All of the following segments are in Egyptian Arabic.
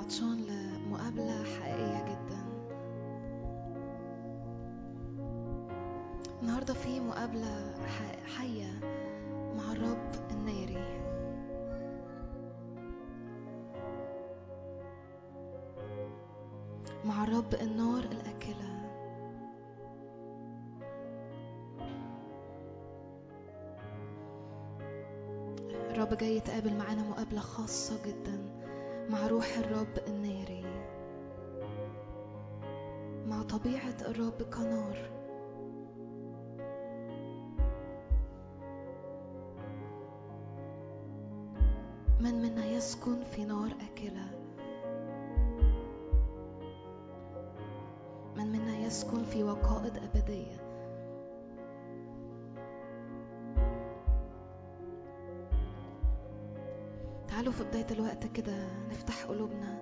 عطشان لمقابلة حقيقية جدا النهاردة في مقابلة ح- حية مع الرب الناري مع الرب النار الأكلة الرب جاي يتقابل معانا مقابلة خاصة جدا مع روح الرب الناري مع طبيعة الرب كنار من منا يسكن في نار أكلة من منا يسكن في وقائد أبدية تعالوا في بداية الوقت كده نفتح قلوبنا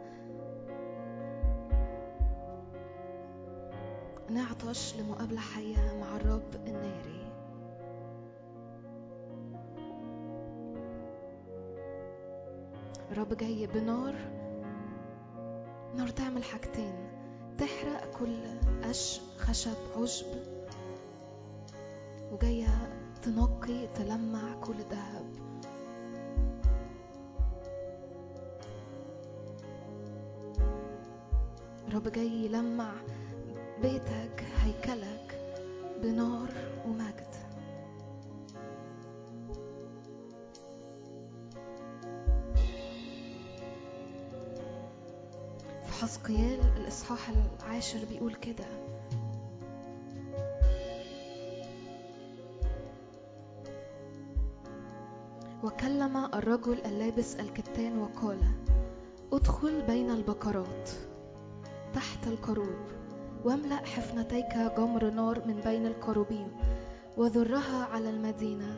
نعطش لمقابلة حية مع الرب الناري الرب جاي بنار نار تعمل حاجتين تحرق كل قش خشب عشب وجاية تنقي تلمع كل ذهب الرب جاي يلمع بيتك هيكلك بنار ومجد في حسقيال الإصحاح العاشر بيقول كده وكلم الرجل اللابس الكتان وقال ادخل بين البقرات تحت الكروب واملأ حفنتيك جمر نار من بين الكروبيم وذرها على المدينة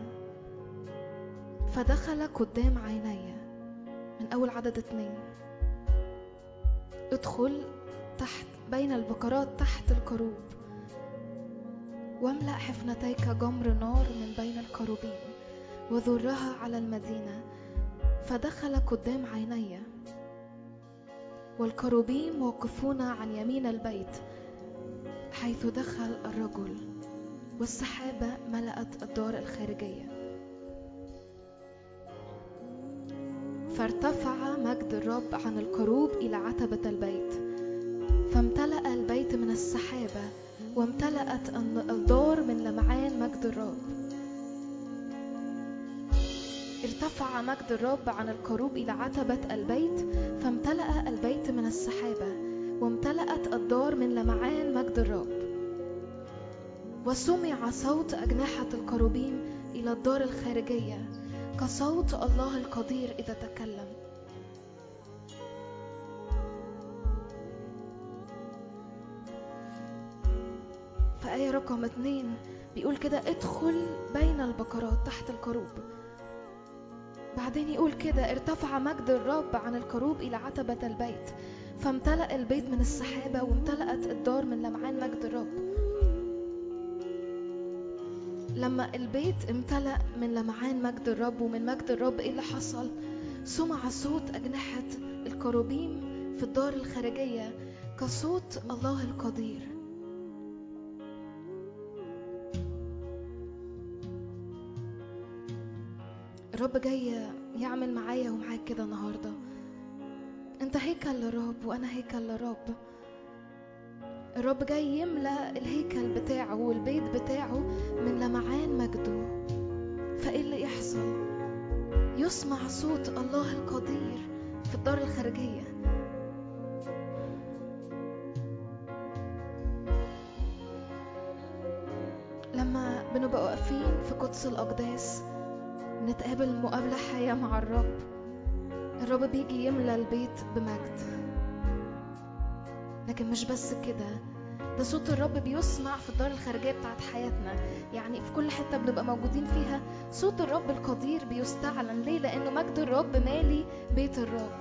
فدخل قدام عيني من أول عدد اتنين ادخل تحت بين البقرات تحت الكروب واملأ حفنتيك جمر نار من بين الكروبيم وذرها على المدينة فدخل قدام عيني والكروبيم واقفون عن يمين البيت حيث دخل الرجل والسحابة ملأت الدار الخارجية فارتفع مجد الرب عن الكروب إلى عتبة البيت فامتلأ البيت من السحابة وامتلأت الدار من لمعان مجد الرب ارتفع مجد الرب عن الكروب إلى عتبة البيت فامتلأ البيت من السحابة وامتلأت الدار من لمعان مجد الرب وسمع صوت أجنحة الكروبيم إلى الدار الخارجية كصوت الله القدير إذا تكلم فآية رقم اتنين بيقول كده ادخل بين البقرات تحت الكروب بعدين يقول كده ارتفع مجد الرب عن الكروب إلى عتبة البيت فامتلأ البيت من السحابة وامتلأت الدار من لمعان مجد الرب لما البيت امتلأ من لمعان مجد الرب ومن مجد الرب ايه اللي حصل سمع صوت أجنحة الكروبيم في الدار الخارجية كصوت الله القدير الرب جاي يعمل معايا ومعاك كده النهارده انت هيكل للرب وانا هيكل للرب الرب جاي يملأ الهيكل بتاعه والبيت بتاعه من لمعان مجده فايه اللي يحصل يسمع صوت الله القدير في الدار الخارجيه لما بنبقى واقفين في قدس الأقداس نتقابل مقابلة حية مع الرب الرب بيجي يملى البيت بمجد لكن مش بس كده ده صوت الرب بيسمع في الدار الخارجية بتاعت حياتنا يعني في كل حتة بنبقى موجودين فيها صوت الرب القدير بيستعلن ليه لأنه مجد الرب مالي بيت الرب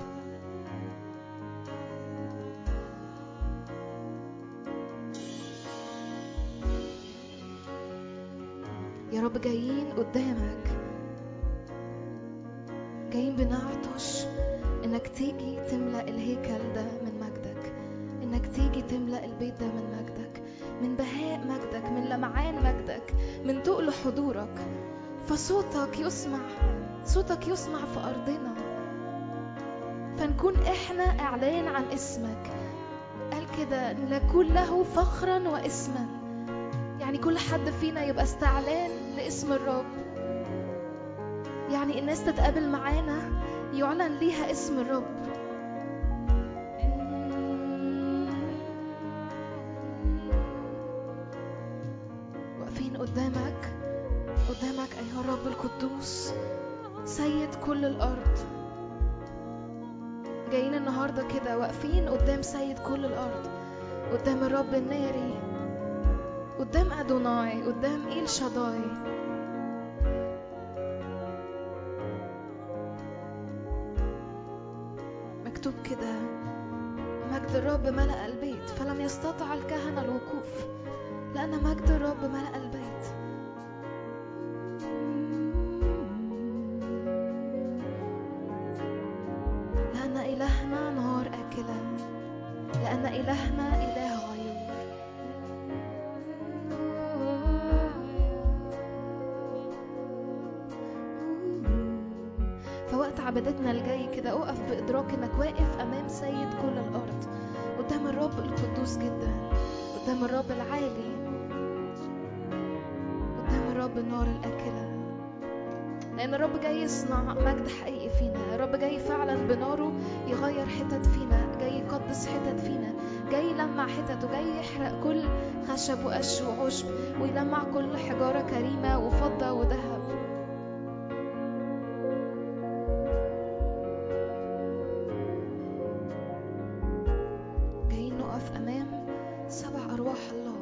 يا رب جايين قدامك جايين بنعطش انك تيجي تملأ الهيكل ده من مجدك انك تيجي تملأ البيت ده من مجدك من بهاء مجدك من لمعان مجدك من تقل حضورك فصوتك يسمع صوتك يسمع في أرضنا فنكون احنا اعلان عن اسمك قال كده نكون له فخرا واسما يعني كل حد فينا يبقى استعلان لاسم الرب يعني الناس تتقابل معانا يعلن ليها اسم الرب واقفين قدامك قدامك ايها الرب القدوس سيد كل الارض جايين النهارده كده واقفين قدام سيد كل الارض قدام الرب الناري قدام ادوناي قدام ايل شداي مكتوب كده مجد الرب ملأ البيت فلم يستطع الكهنة الوقوف لأن مجد الرب ملأ البيت لأن إلهنا نار آكلة لأن إلهنا إله غيور فوقت عبادتنا الجاي كده اقف بإدراك إنك واقف أمام سيد كل الأرض قدام الرب القدوس جدا قدام الرب العالي قدام الرب النار الآكلة لأن الرب جاي يصنع مجد حقيقي فينا الرب جاي فعلا بناره يغير حتت فينا جاي يقدس حتت فينا جاي يلمع حتت وجاي يحرق كل خشب وقش وعشب ويلمع كل حجارة كريمة وفضة وذهب جايين نقف أمام سبع أرواح الله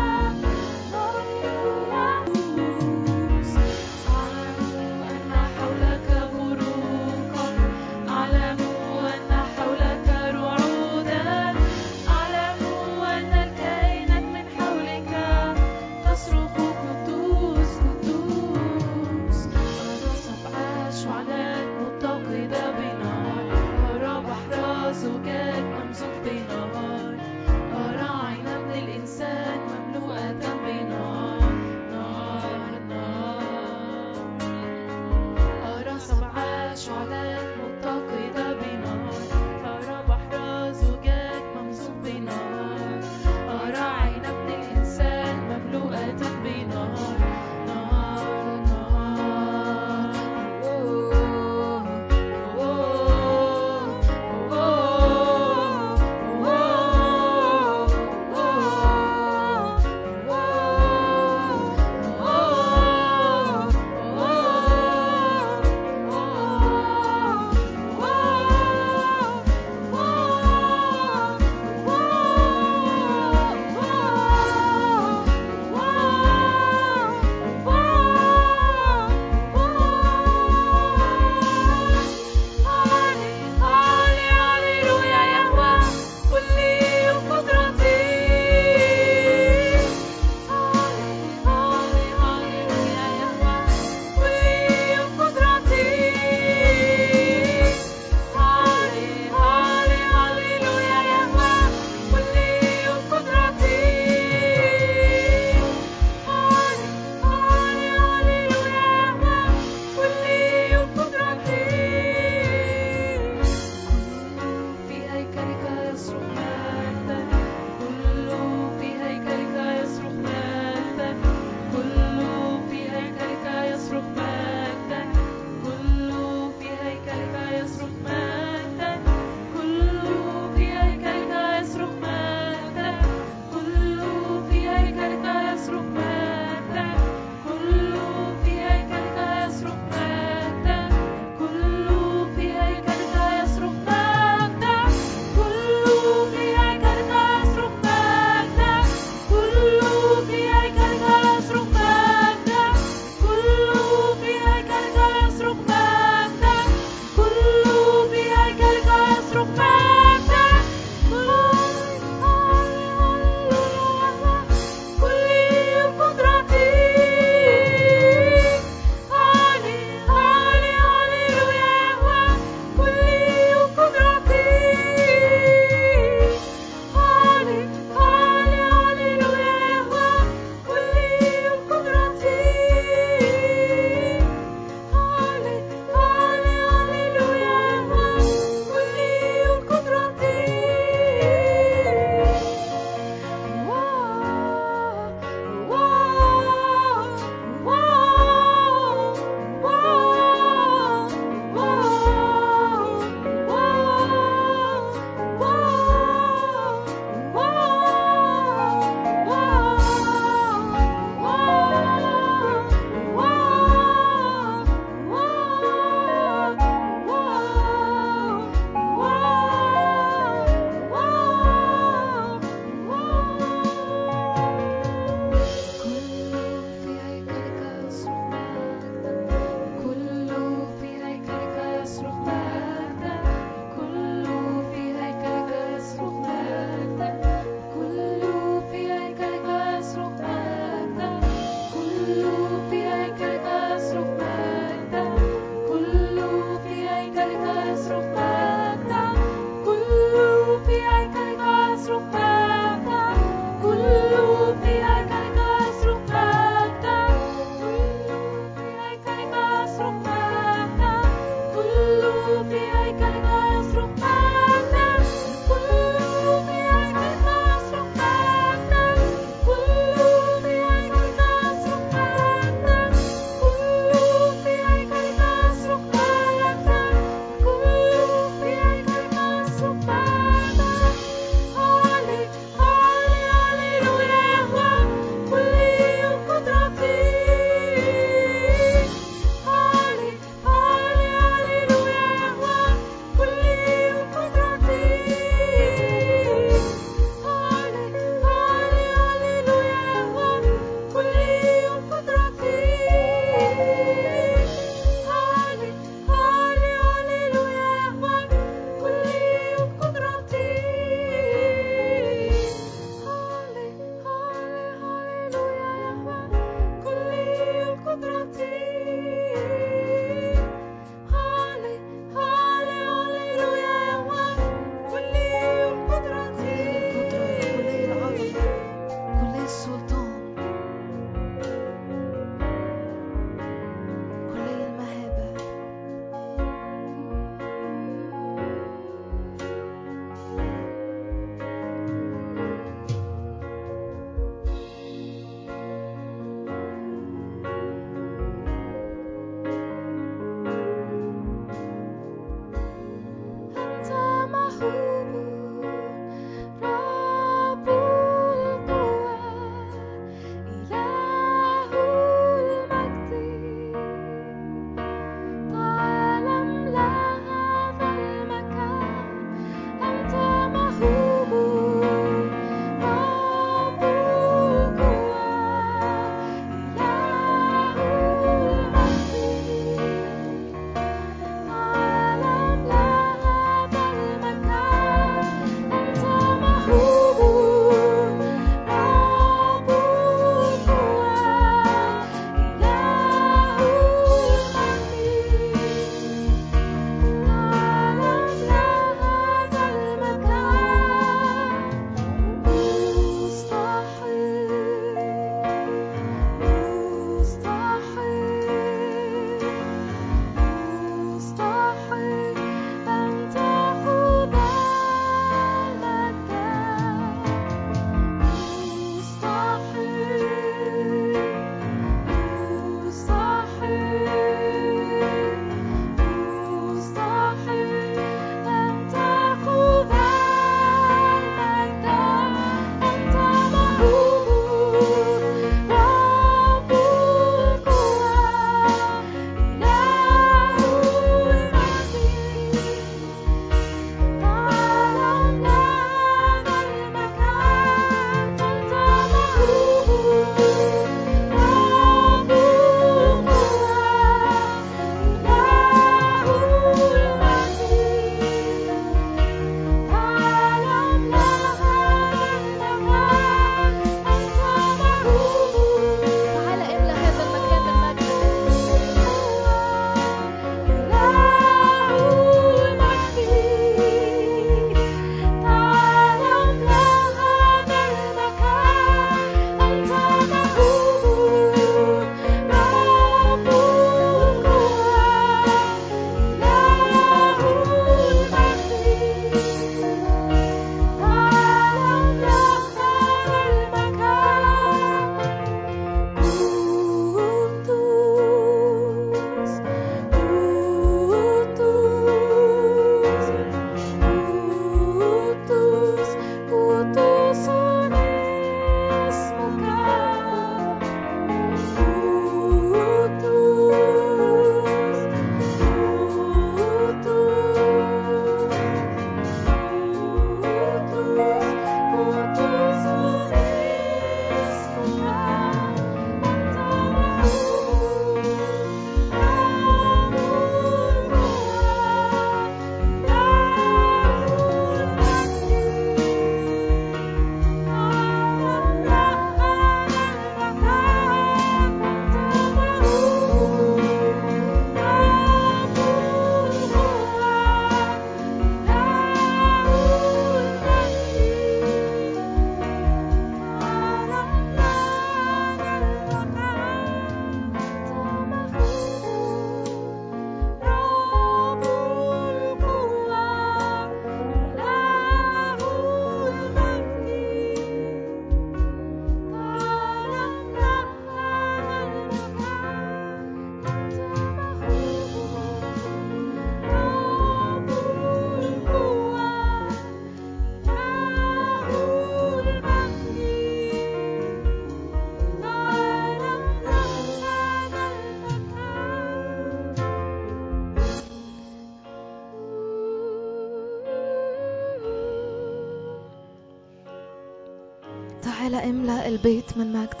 تعالى املأ البيت من مجدك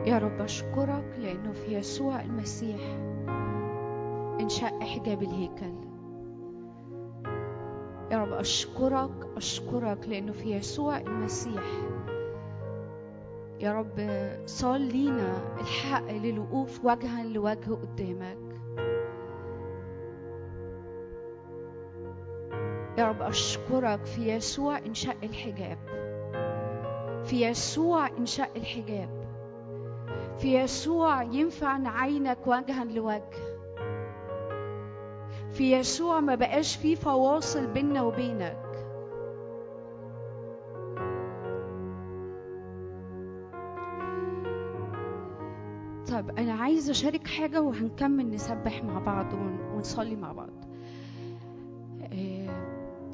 يا رب أشكرك لأنه في يسوع المسيح انشق حجاب الهيكل يا رب أشكرك أشكرك لأنه في يسوع المسيح يا رب صار لينا الحق للوقوف وجها لوجه قدامك يا رب أشكرك في يسوع انشق الحجاب في يسوع انشق الحجاب في يسوع ينفع نعينك وجها لوجه في يسوع ما بقاش في فواصل بيننا وبينك طب انا عايزه اشارك حاجه وهنكمل نسبح مع بعض ونصلي مع بعض آه،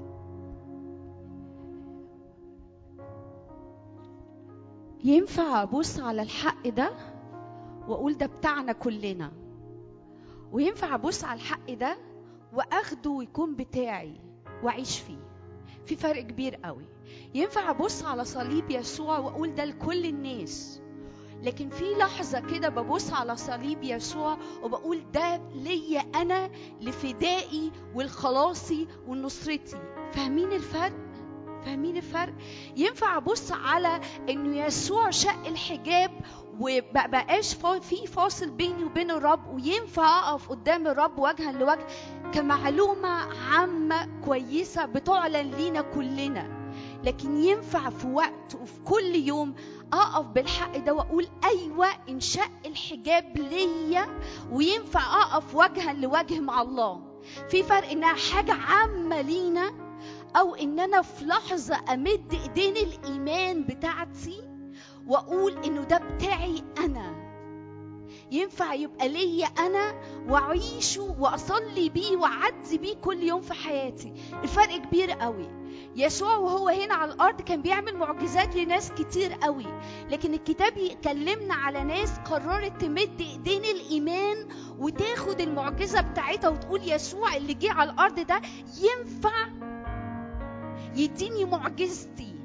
ينفع ابص على الحق ده واقول ده بتاعنا كلنا وينفع ابص على الحق ده واخده ويكون بتاعي واعيش فيه في فرق كبير قوي ينفع ابص على صليب يسوع واقول ده لكل الناس لكن في لحظة كده ببص على صليب يسوع وبقول ده ليا أنا لفدائي والخلاصي ونصرتي فاهمين الفرق؟ فاهمين الفرق؟ ينفع أبص على إنه يسوع شق الحجاب ومبقاش في فاصل بيني وبين الرب وينفع أقف قدام الرب وجها لوجه كمعلومة عامة كويسة بتعلن لينا كلنا لكن ينفع في وقت وفي كل يوم اقف بالحق ده واقول ايوه انشاء الحجاب ليا وينفع اقف وجها لوجه مع الله في فرق انها حاجه عامه لينا او ان انا في لحظه امد ايدين الايمان بتاعتي واقول انه ده بتاعي انا ينفع يبقى ليا انا واعيشه واصلي بيه واعدي بيه كل يوم في حياتي الفرق كبير قوي يسوع وهو هنا على الارض كان بيعمل معجزات لناس كتير قوي لكن الكتاب يكلمنا على ناس قررت تمد ايدين الايمان وتاخد المعجزه بتاعتها وتقول يسوع اللي جه على الارض ده ينفع يديني معجزتي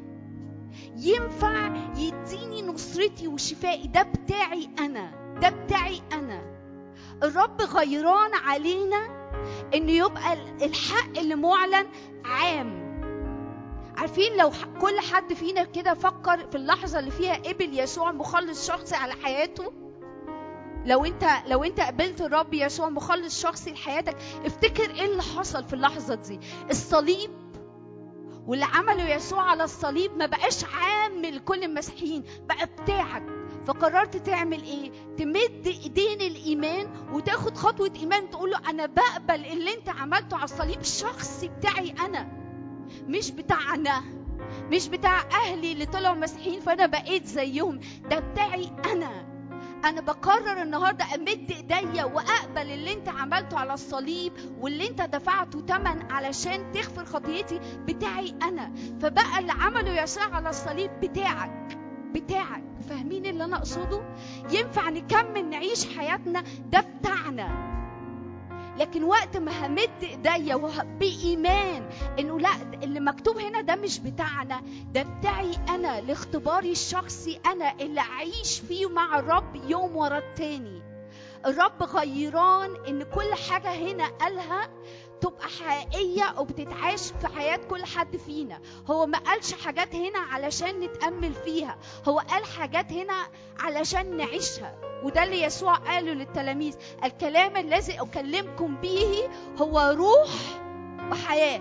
ينفع يديني نصرتي وشفائي ده بتاعي انا ده بتاعي انا الرب غيران علينا انه يبقى الحق اللي معلن عام عارفين لو كل حد فينا كده فكر في اللحظة اللي فيها قبل يسوع مخلص شخصي على حياته لو انت لو انت قبلت الرب يسوع مخلص شخصي لحياتك افتكر ايه اللي حصل في اللحظة دي الصليب واللي عمله يسوع على الصليب ما بقاش عام لكل المسيحيين بقى بتاعك فقررت تعمل ايه تمد ايدين الايمان وتاخد خطوه ايمان تقول له انا بقبل اللي انت عملته على الصليب الشخصي بتاعي انا مش بتاعنا مش بتاع اهلي اللي طلعوا مسيحيين فانا بقيت زيهم ده بتاعي انا انا بقرر النهارده امد ايديا واقبل اللي انت عملته على الصليب واللي انت دفعته ثمن علشان تغفر خطيتي بتاعي انا فبقى اللي عمله يسوع على الصليب بتاعك بتاعك فاهمين اللي انا اقصده ينفع نكمل نعيش حياتنا ده بتاعنا لكن وقت ما همد ايديا بايمان انه لا اللي مكتوب هنا ده مش بتاعنا ده بتاعي انا لاختباري الشخصي انا اللي اعيش فيه مع الرب يوم ورا التاني الرب غيران ان كل حاجه هنا قالها تبقى حقيقية وبتتعاش في حياة كل حد فينا هو ما قالش حاجات هنا علشان نتأمل فيها هو قال حاجات هنا علشان نعيشها وده اللي يسوع قاله للتلاميذ الكلام الذي أكلمكم به هو روح وحياة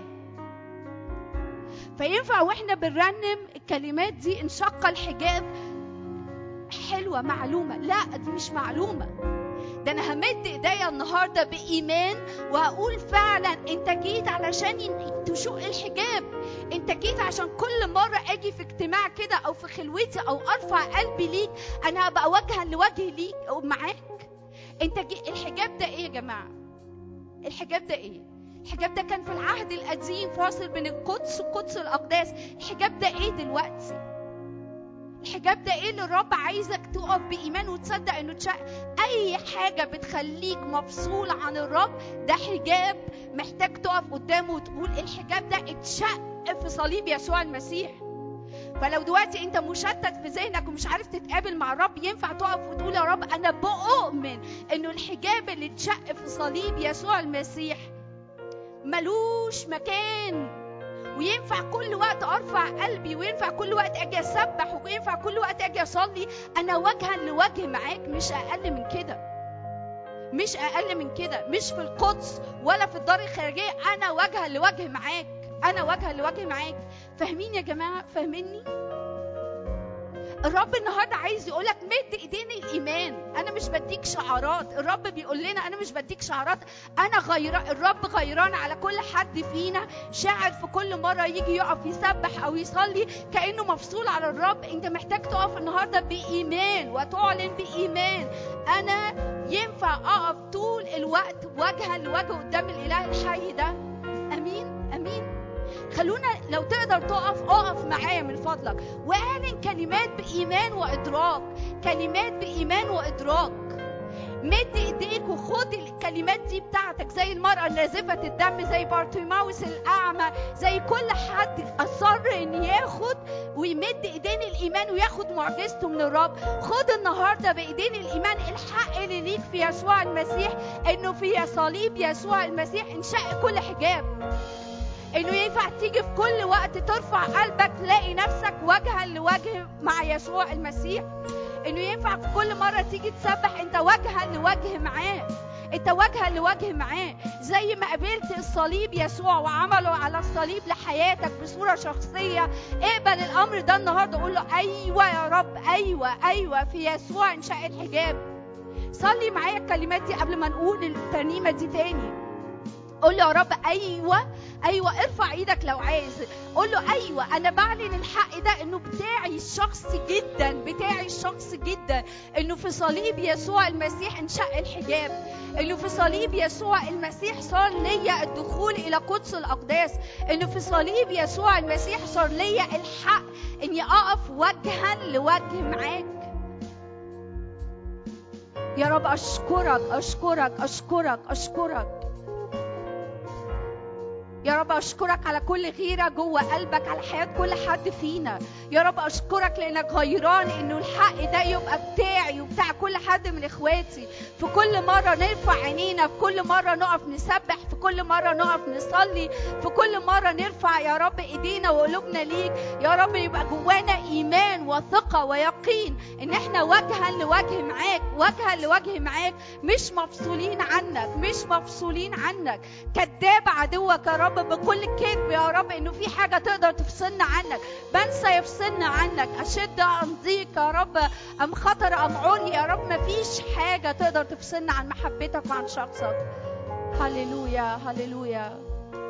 فينفع واحنا بنرنم الكلمات دي انشق الحجاب حلوة معلومة لا دي مش معلومة ده انا همد ايديا النهارده بايمان وهقول فعلا انت جيت علشان تشق الحجاب انت جيت عشان كل مره اجي في اجتماع كده او في خلوتي او ارفع قلبي ليك انا ابقى وجها لوجه ليك او معاك انت جي الحجاب ده ايه يا جماعه الحجاب ده ايه الحجاب ده كان في العهد القديم فاصل بين القدس وقدس الاقداس الحجاب ده ايه دلوقتي الحجاب ده ايه اللي الرب عايزك تقف بايمان وتصدق انه تشق اي حاجه بتخليك مفصول عن الرب ده حجاب محتاج تقف قدامه وتقول الحجاب ده اتشق في صليب يسوع المسيح فلو دلوقتي انت مشتت في ذهنك ومش عارف تتقابل مع الرب ينفع تقف وتقول يا رب انا بؤمن انه الحجاب اللي اتشق في صليب يسوع المسيح ملوش مكان وينفع كل وقت ارفع قلبي وينفع كل وقت اجي اسبح وينفع كل وقت اجي اصلي انا وجها لوجه معاك مش اقل من كده مش اقل من كده مش في القدس ولا في الدار الخارجيه انا وجها لوجه معاك انا وجها لوجه معاك فاهمين يا جماعه فاهميني الرب النهارده عايز يقولك مد ايدين الايمان انا مش بديك شعارات الرب بيقول لنا انا مش بديك شعارات انا غيران الرب غيران على كل حد فينا شاعر في كل مره يجي يقف يسبح او يصلي كانه مفصول على الرب انت محتاج تقف النهارده بايمان وتعلن بايمان انا ينفع اقف طول الوقت وجها لوجه قدام الاله الحي ده امين امين خلونا لو تقدر تقف اقف معايا من فضلك واعلن كلمات بايمان وادراك كلمات بايمان وادراك مد ايديك وخد الكلمات دي بتاعتك زي المرأة النازفة الدم زي بارتيماوس الأعمى زي كل حد أصر إن ياخد ويمد ايدين الإيمان وياخد معجزته من الرب خد النهاردة بإيدين الإيمان الحق اللي ليك في يسوع المسيح إنه في صليب يسوع المسيح انشق كل حجاب انه ينفع تيجي في كل وقت ترفع قلبك تلاقي نفسك وجها لوجه مع يسوع المسيح انه ينفع في كل مره تيجي تسبح انت وجها لوجه معاه انت وجها لوجه معاه زي ما قابلت الصليب يسوع وعمله على الصليب لحياتك بصوره شخصيه اقبل الامر ده النهارده قول له ايوه يا رب ايوه ايوه في يسوع انشاء الحجاب صلي معايا الكلمات دي قبل ما نقول الترنيمه دي تاني قول له يا رب ايوه ايوه ارفع ايدك لو عايز قول له ايوه انا بعلن الحق ده انه بتاعي الشخصي جدا بتاعي الشخصي جدا انه في صليب يسوع المسيح انشق الحجاب انه في صليب يسوع المسيح صار ليا الدخول الى قدس الاقداس انه في صليب يسوع المسيح صار ليا الحق اني اقف وجها لوجه معاك يا رب اشكرك اشكرك اشكرك اشكرك يا رب اشكرك على كل غيره جوه قلبك على حياه كل حد فينا يا رب اشكرك لانك غيران انه الحق ده يبقى بتاعي وبتاع كل حد من اخواتي في كل مره نرفع عينينا في كل مره نقف نسبح في كل مره نقف نصلي في كل مره نرفع يا رب ايدينا وقلوبنا ليك يا رب يبقى جوانا ايمان وثقه ويقين ان احنا وجها لوجه معاك وجها لوجه معاك مش مفصولين عنك مش مفصولين عنك كذاب عدوك يا رب بكل كذب يا رب انه في حاجه تقدر تفصلنا عنك بنسى يفصلنا عنك اشد ام ضيق يا رب ام خطر ام عري يا رب ما فيش حاجه تقدر تفصلنا عن محبتك وعن شخصك هللويا هللويا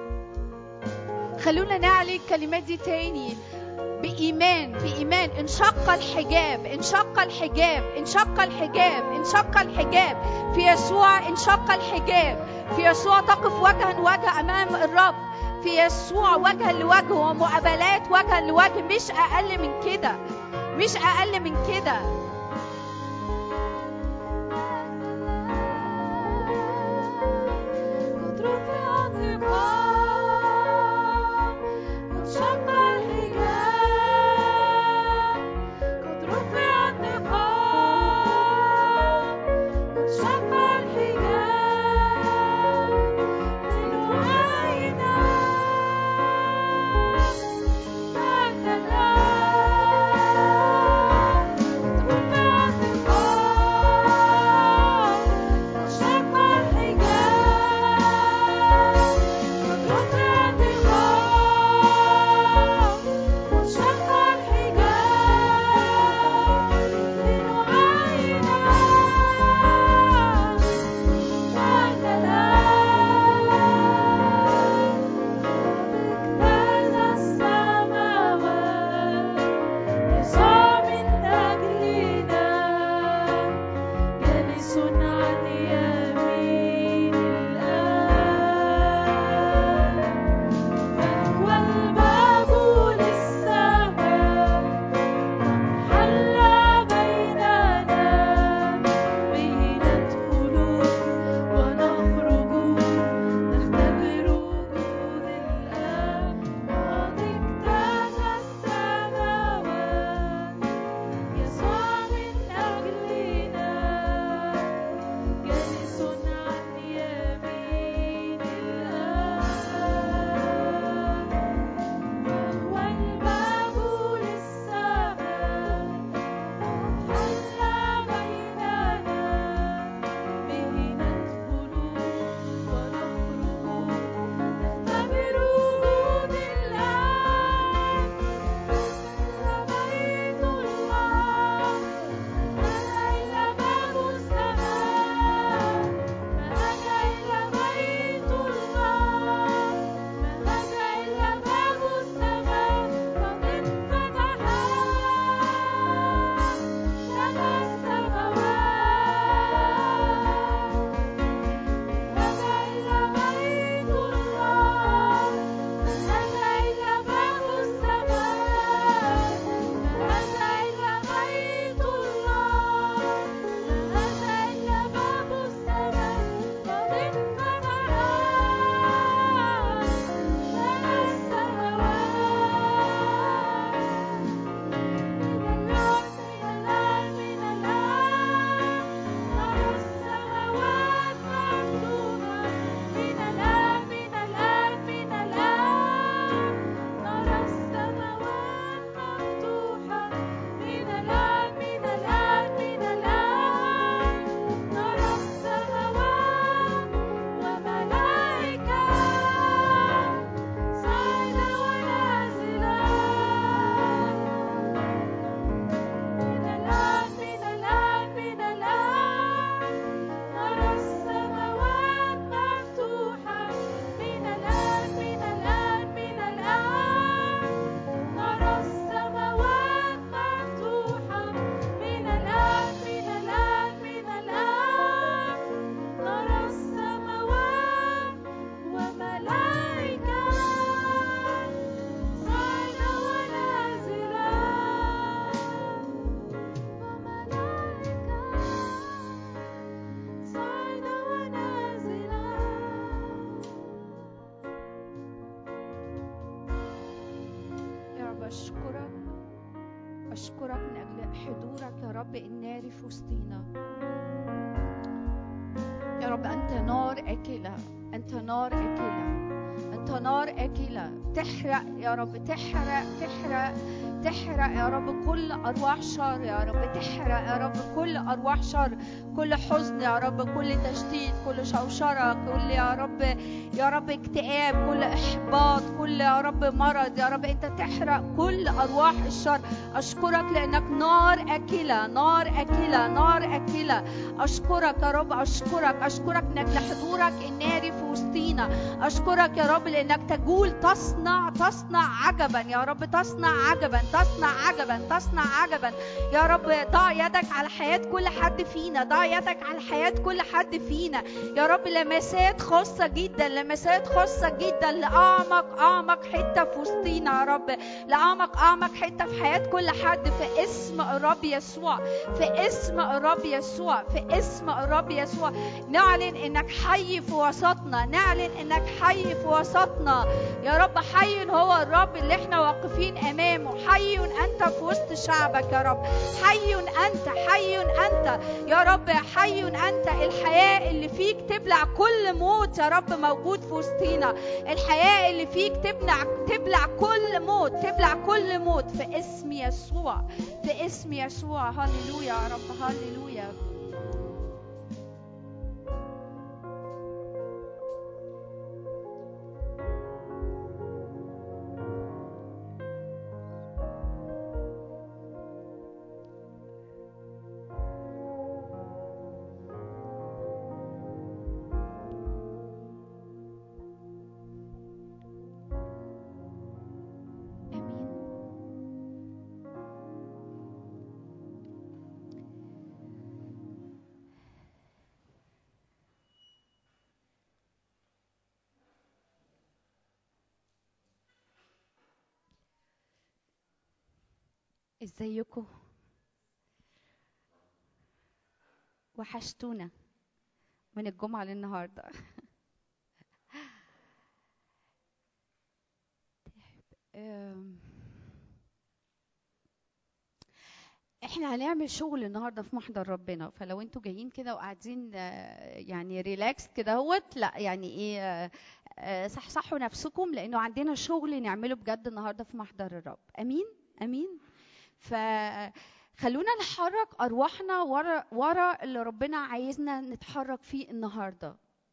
خلونا نعلي الكلمات دي تاني بإيمان بإيمان انشق الحجاب انشق الحجاب انشق الحجاب انشق الحجاب في يسوع انشق الحجاب في يسوع تقف وجها لوجه أمام الرب في يسوع وجها لوجه ومقابلات وجها لوجه مش أقل من كده مش أقل من كده قد رفع النقاب وانشق الحجاب قد رفع النقاب وانشق الحجاب من أين مجد الآب قد رفع أشكرك من أجل حضورك يا رب الناري في وسطينا يا رب أنت نار أكلة أنت نار أكلة أنت نار أكلة تحرق يا رب تحرق تحرق تحرق يا رب كل أرواح شر يا رب تحرق يا رب كل أرواح شر كل حزن يا رب كل تشتيت كل شوشرة كل يا رب يا رب اكتئاب كل إحباط كل يا رب مرض يا رب أنت تحرق كل أرواح الشر أشكرك لأنك نار أكلة نار أكلة نار أكلة أشكرك يا رب أشكرك أشكرك إنك لحضورك الناري في وسطينا أشكرك يا رب لأنك تجول تصنع تصنع عجبا يا رب تصنع عجبا تصنع عجبا تصنع عجبا يا رب ضع يدك على حياة كل حد فينا ضع يدك على حياة كل حد فينا يا رب لمسات خاصة جدا لمسات خاصة جدا لأعمق أعمق حتة في وسطينا يا رب لأعمق أعمق حتة في حياة كل حد في اسم الرب يسوع في اسم الرب يسوع في اسم الرب يسوع نعلن انك حي في وسطنا نعلن انك حي في وسطنا يا رب حي هو الرب اللي احنا واقفين امامه حي انت في وسط شعبك يا رب حي انت حي انت يا رب حي انت الحياه اللي فيك تبلع كل موت يا رب موجود في وسطينا الحياه اللي فيك تبلع تبلع كل موت تبلع كل موت في اسم يسوع في اسم يسوع هللويا يا رب هللويا امين ازيكم وحشتونا من الجمعة للنهاردة أم، احنا هنعمل شغل النهارده في محضر ربنا فلو انتوا جايين كده وقاعدين آه، يعني ريلاكس كده هوت لا يعني ايه آه، آه، صحصحوا نفسكم لانه عندنا شغل نعمله بجد النهارده في محضر الرب امين امين فخلونا نحرك ارواحنا ورا ورا اللي ربنا عايزنا نتحرك فيه النهارده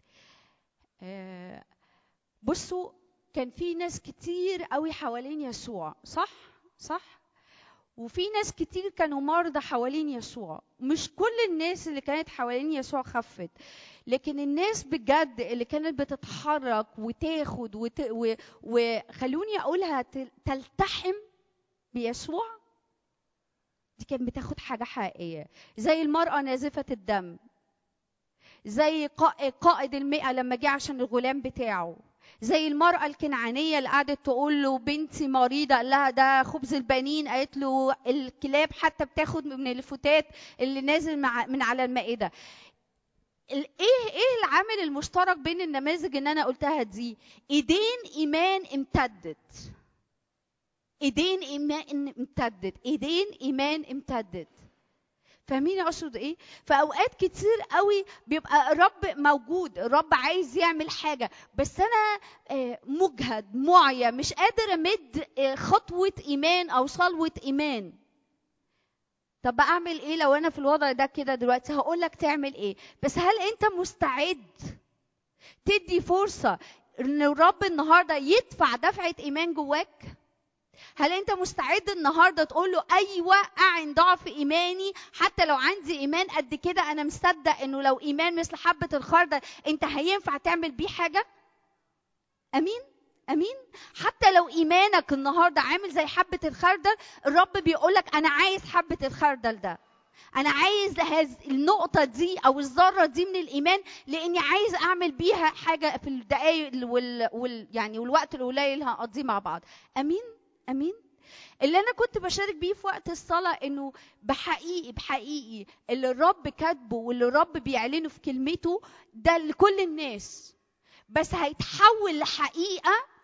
آه، بصوا كان في ناس كتير قوي حوالين يسوع صح صح وفي ناس كتير كانوا مرضى حوالين يسوع مش كل الناس اللي كانت حوالين يسوع خفت لكن الناس بجد اللي كانت بتتحرك وتاخد وت... و... وخلوني اقولها تل- تلتحم بيسوع دي كانت بتاخد حاجة حقيقية زي المرأة نازفة الدم زي قا- قائد المئة لما جه عشان الغلام بتاعه زي المرأة الكنعانية اللي قعدت تقول له بنتي مريضة قال لها ده خبز البنين قالت له الكلاب حتى بتاخد من الفتات اللي نازل مع من على المائدة ال- ايه ايه العامل المشترك بين النماذج اللي انا قلتها دي ايدين ايمان امتدت ايدين ايمان امتدت ايدين ايمان امتدت فاهمين اقصد ايه فاوقات كتير قوي بيبقى الرب موجود الرب عايز يعمل حاجه بس انا آه، مجهد معيا مش قادر امد آه، خطوه ايمان او صلوه ايمان طب اعمل ايه لو انا في الوضع ده كده دلوقتي هقول لك تعمل ايه بس هل انت مستعد تدي فرصه ان الرب النهارده يدفع دفعه ايمان جواك هل انت مستعد النهارده تقول له ايوه اعن ضعف ايماني حتى لو عندي ايمان قد كده انا مصدق انه لو ايمان مثل حبه الخردل انت هينفع تعمل بيه حاجه امين امين حتى لو ايمانك النهارده عامل زي حبه الخردل الرب بيقولك انا عايز حبه الخردل ده انا عايز هذه النقطه دي او الذره دي من الايمان لاني عايز اعمل بيها حاجه في الدقائق وال, وال... يعني والوقت القليل اللي هنقضيه مع بعض امين امين اللي انا كنت بشارك بيه في وقت الصلاه انه بحقيقي بحقيقي اللي الرب كاتبه واللي الرب بيعلنه في كلمته ده لكل الناس بس هيتحول لحقيقه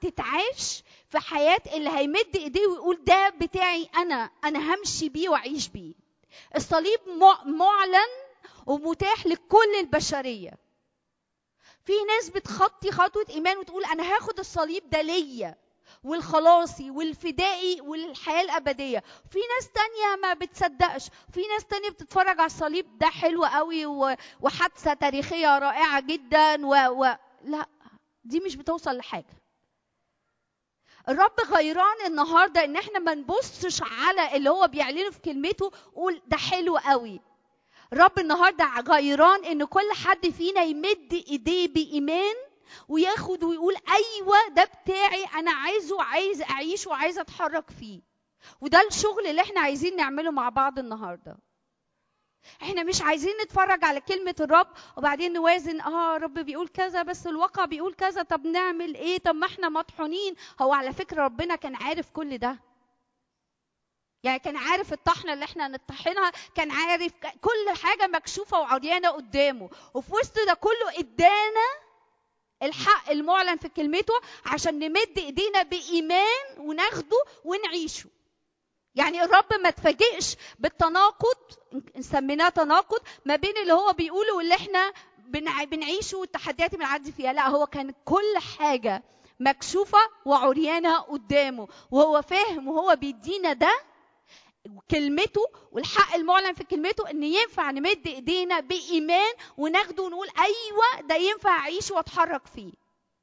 تتعاش في حياه اللي هيمد ايديه ويقول ده بتاعي انا انا همشي بيه واعيش بيه الصليب معلن ومتاح لكل البشريه في ناس بتخطي خطوه ايمان وتقول انا هاخد الصليب ده ليا والخلاصي والفدائي والحياه الابديه في ناس تانية ما بتصدقش في ناس تانية بتتفرج على الصليب ده حلو قوي وحادثه تاريخيه رائعه جدا و... و... لا دي مش بتوصل لحاجه الرب غيران النهارده ان احنا ما نبصش على اللي هو بيعلنه في كلمته قول ده حلو قوي الرب النهارده غيران ان كل حد فينا يمد ايديه بايمان وياخد ويقول ايوه ده بتاعي انا عايزه عايز اعيشه وعايز اتحرك فيه وده الشغل اللي احنا عايزين نعمله مع بعض النهارده احنا مش عايزين نتفرج على كلمة الرب وبعدين نوازن اه رب بيقول كذا بس الواقع بيقول كذا طب نعمل ايه طب ما احنا مطحونين هو على فكرة ربنا كان عارف كل ده يعني كان عارف الطحنة اللي احنا هنطحنها كان عارف كل حاجة مكشوفة وعريانة قدامه وفي وسط ده كله ادانا الحق المعلن في كلمته عشان نمد ايدينا بإيمان وناخده ونعيشه يعني الرب ما تفاجئش بالتناقض سميناه تناقض ما بين اللي هو بيقوله واللي احنا بنعيشه والتحديات اللي بنعدي فيها لا هو كان كل حاجه مكشوفه وعريانه قدامه وهو فاهم وهو بيدينا ده كلمته والحق المعلن في كلمته ان ينفع نمد ايدينا بايمان وناخده ونقول ايوه ده ينفع اعيش واتحرك فيه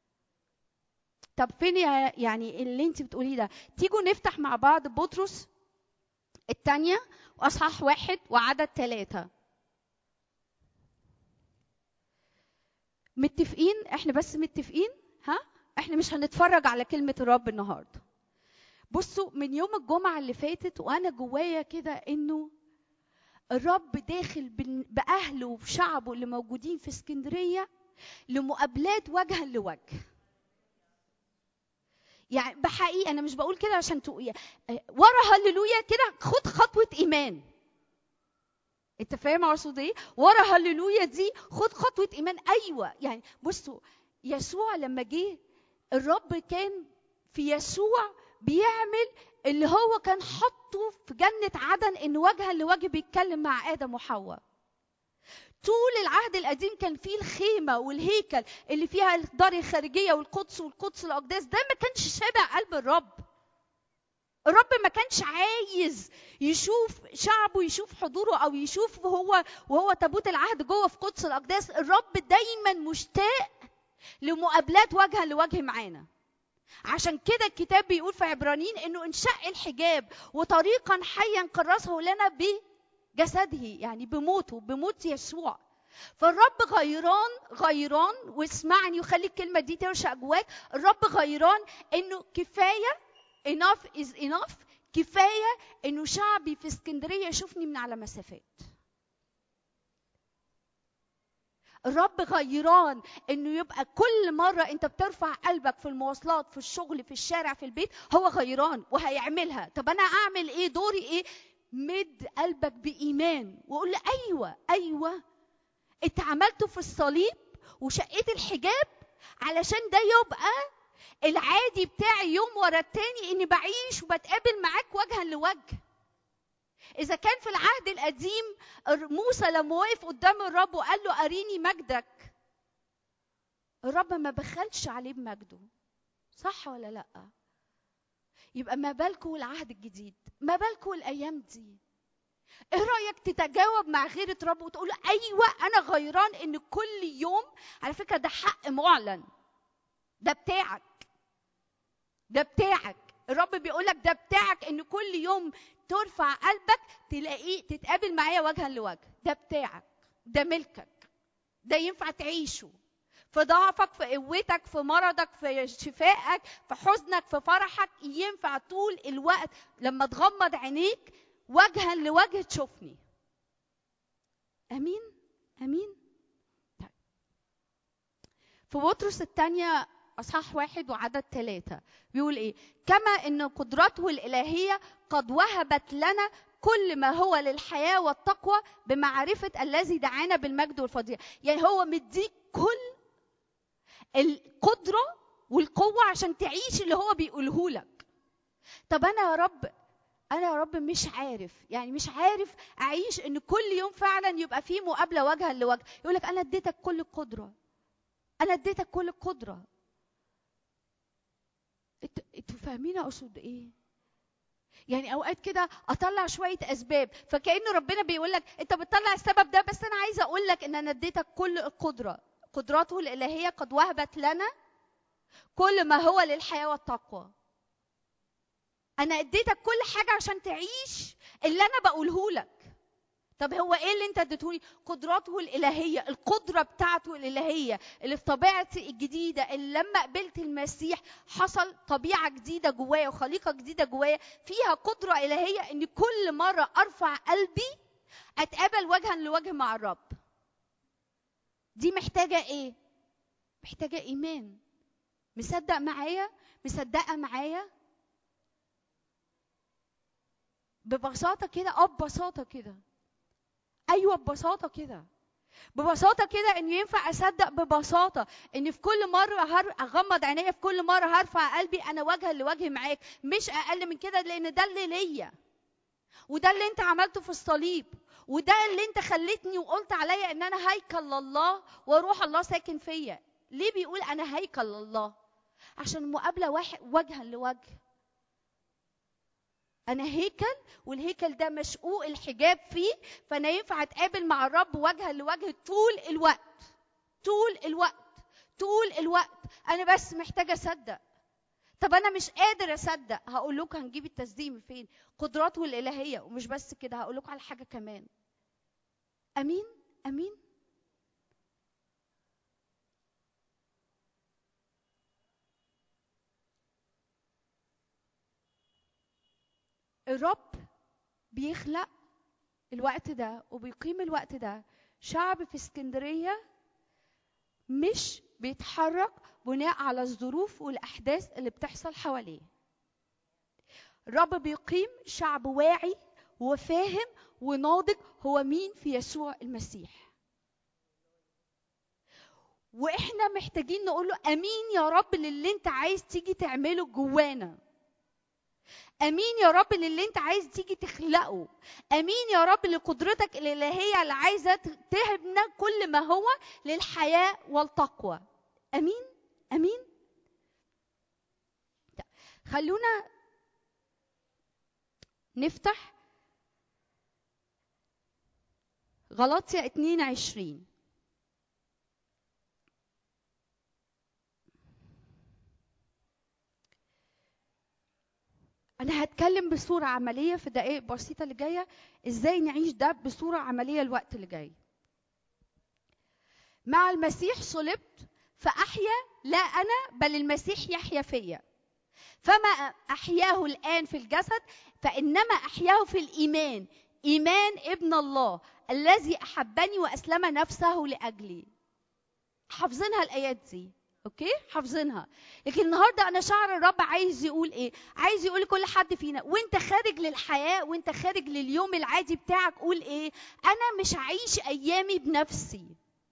طب فين يعني اللي انت بتقوليه ده تيجوا نفتح مع بعض بطرس الثانية وأصحاح واحد وعدد ثلاثة متفقين احنا بس متفقين ها احنا مش هنتفرج على كلمة الرب النهاردة بصوا من يوم الجمعة اللي فاتت وأنا جوايا كده إنه الرب داخل بأهله وشعبه اللي موجودين في اسكندرية لمقابلات وجها لوجه يعني بحقيقه انا مش بقول كده عشان تقول ورا هللويا كده خد خطوه ايمان انت فاهم اقصد ايه ورا هللويا دي خد خطوه ايمان ايوه يعني بصوا يسوع لما جه الرب كان في يسوع بيعمل اللي هو كان حطه في جنه عدن ان وجها لوجه بيتكلم مع ادم وحواء طول العهد القديم كان فيه الخيمه والهيكل اللي فيها الدار الخارجيه والقدس والقدس الاقداس ده ما كانش شابع قلب الرب الرب ما كانش عايز يشوف شعبه يشوف حضوره او يشوف هو وهو تابوت العهد جوه في قدس الاقداس الرب دايما مشتاق لمقابلات وجها لوجه معانا عشان كده الكتاب بيقول في عبرانيين انه انشق الحجاب وطريقا حيا كرسه لنا بجسده يعني بموته بموت يسوع فالرب غيران غيران واسمعني وخلي الكلمه دي ترشق جواك الرب غيران انه كفايه enough is enough كفايه انه شعبي في اسكندريه يشوفني من على مسافات الرب غيران انه يبقى كل مره انت بترفع قلبك في المواصلات في الشغل في الشارع في البيت هو غيران وهيعملها طب انا اعمل ايه دوري ايه مد قلبك بايمان وقول له ايوه ايوه اتعملته في الصليب وشقيت الحجاب علشان ده يبقى العادي بتاعي يوم ورا التاني اني بعيش وبتقابل معاك وجها لوجه اذا كان في العهد القديم موسى لما وقف قدام الرب وقال له اريني مجدك الرب ما بخلش عليه بمجده صح ولا لا يبقى ما بالكم العهد الجديد ما بالكم الايام دي ايه رايك تتجاوب مع غيرة رب وتقول ايوه انا غيران ان كل يوم على فكره ده حق معلن ده بتاعك ده بتاعك الرب بيقول لك ده بتاعك ان كل يوم ترفع قلبك تلاقيه تتقابل معايا وجها لوجه ده بتاعك ده ملكك ده ينفع تعيشه في ضعفك في قوتك في مرضك في شفائك في حزنك في فرحك ينفع طول الوقت لما تغمض عينيك وجها لوجه تشوفني امين امين طيب. في بطرس الثانيه اصحاح واحد وعدد ثلاثه بيقول ايه كما ان قدرته الالهيه قد وهبت لنا كل ما هو للحياه والتقوى بمعرفه الذي دعانا بالمجد والفضيله يعني هو مديك كل القدره والقوه عشان تعيش اللي هو بيقوله لك طب انا يا رب انا يا رب مش عارف يعني مش عارف اعيش ان كل يوم فعلا يبقى في مقابله وجها لوجه يقول لك انا اديتك كل القدره انا اديتك كل القدره انتوا انتوا فاهمين اقصد ايه يعني اوقات كده اطلع شويه اسباب فكأن ربنا بيقول لك انت بتطلع السبب ده بس انا عايزه اقول لك ان انا اديتك كل القدره قدراته الالهيه قد وهبت لنا كل ما هو للحياه والتقوى انا اديتك كل حاجه عشان تعيش اللي انا بقوله لك طب هو ايه اللي انت اديتهولي قدراته الالهيه القدره بتاعته الالهيه اللي في طبيعتي الجديده اللي لما قبلت المسيح حصل طبيعه جديده جوايا وخليقه جديده جوايا فيها قدره الهيه ان كل مره ارفع قلبي اتقابل وجها لوجه مع الرب دي محتاجه ايه محتاجه ايمان مصدق معايا مصدقه معايا ببساطه كده اه ببساطه كده ايوه ببساطه كده ببساطه كده ان ينفع اصدق ببساطه ان في كل مره هر... اغمض عينيا في كل مره هرفع قلبي انا وجها لوجه معاك مش اقل من كده لان ده اللي ليا وده اللي انت عملته في الصليب وده اللي انت خليتني وقلت عليا ان انا هيكل الله وروح الله ساكن فيا ليه بيقول انا هيكل الله عشان المقابله واحد وجها لوجه انا هيكل والهيكل ده مشقوق الحجاب فيه فانا ينفع اتقابل مع الرب وجها لوجه طول الوقت طول الوقت طول الوقت انا بس محتاجه اصدق طب انا مش قادر اصدق هقول لكم هنجيب التصديق من فين قدراته الالهيه ومش بس كده هقول لكم على حاجه كمان امين امين الرب بيخلق الوقت ده وبيقيم الوقت ده شعب في اسكندرية مش بيتحرك بناء على الظروف والأحداث اللي بتحصل حواليه الرب بيقيم شعب واعي وفاهم وناضج هو مين في يسوع المسيح واحنا محتاجين نقول له امين يا رب للي انت عايز تيجي تعمله جوانا امين يا رب للي انت عايز تيجي تخلقه امين يا رب لقدرتك الالهيه اللي عايزه تهبنا كل ما هو للحياه والتقوى امين امين خلونا نفتح غلطية 22 أنا هتكلم بصورة عملية في دقائق بسيطة اللي جاية إزاي نعيش ده بصورة عملية الوقت اللي جاي. مع المسيح صلبت فأحيا لا أنا بل المسيح يحيا فيا. فما أحياه الآن في الجسد فإنما أحياه في الإيمان إيمان ابن الله الذي أحبني وأسلم نفسه لأجلي. حافظينها الآيات دي. اوكي حافظينها لكن النهارده انا شعر الرب عايز يقول ايه عايز يقول لكل حد فينا وانت خارج للحياه وانت خارج لليوم العادي بتاعك قول ايه انا مش هعيش ايامي بنفسي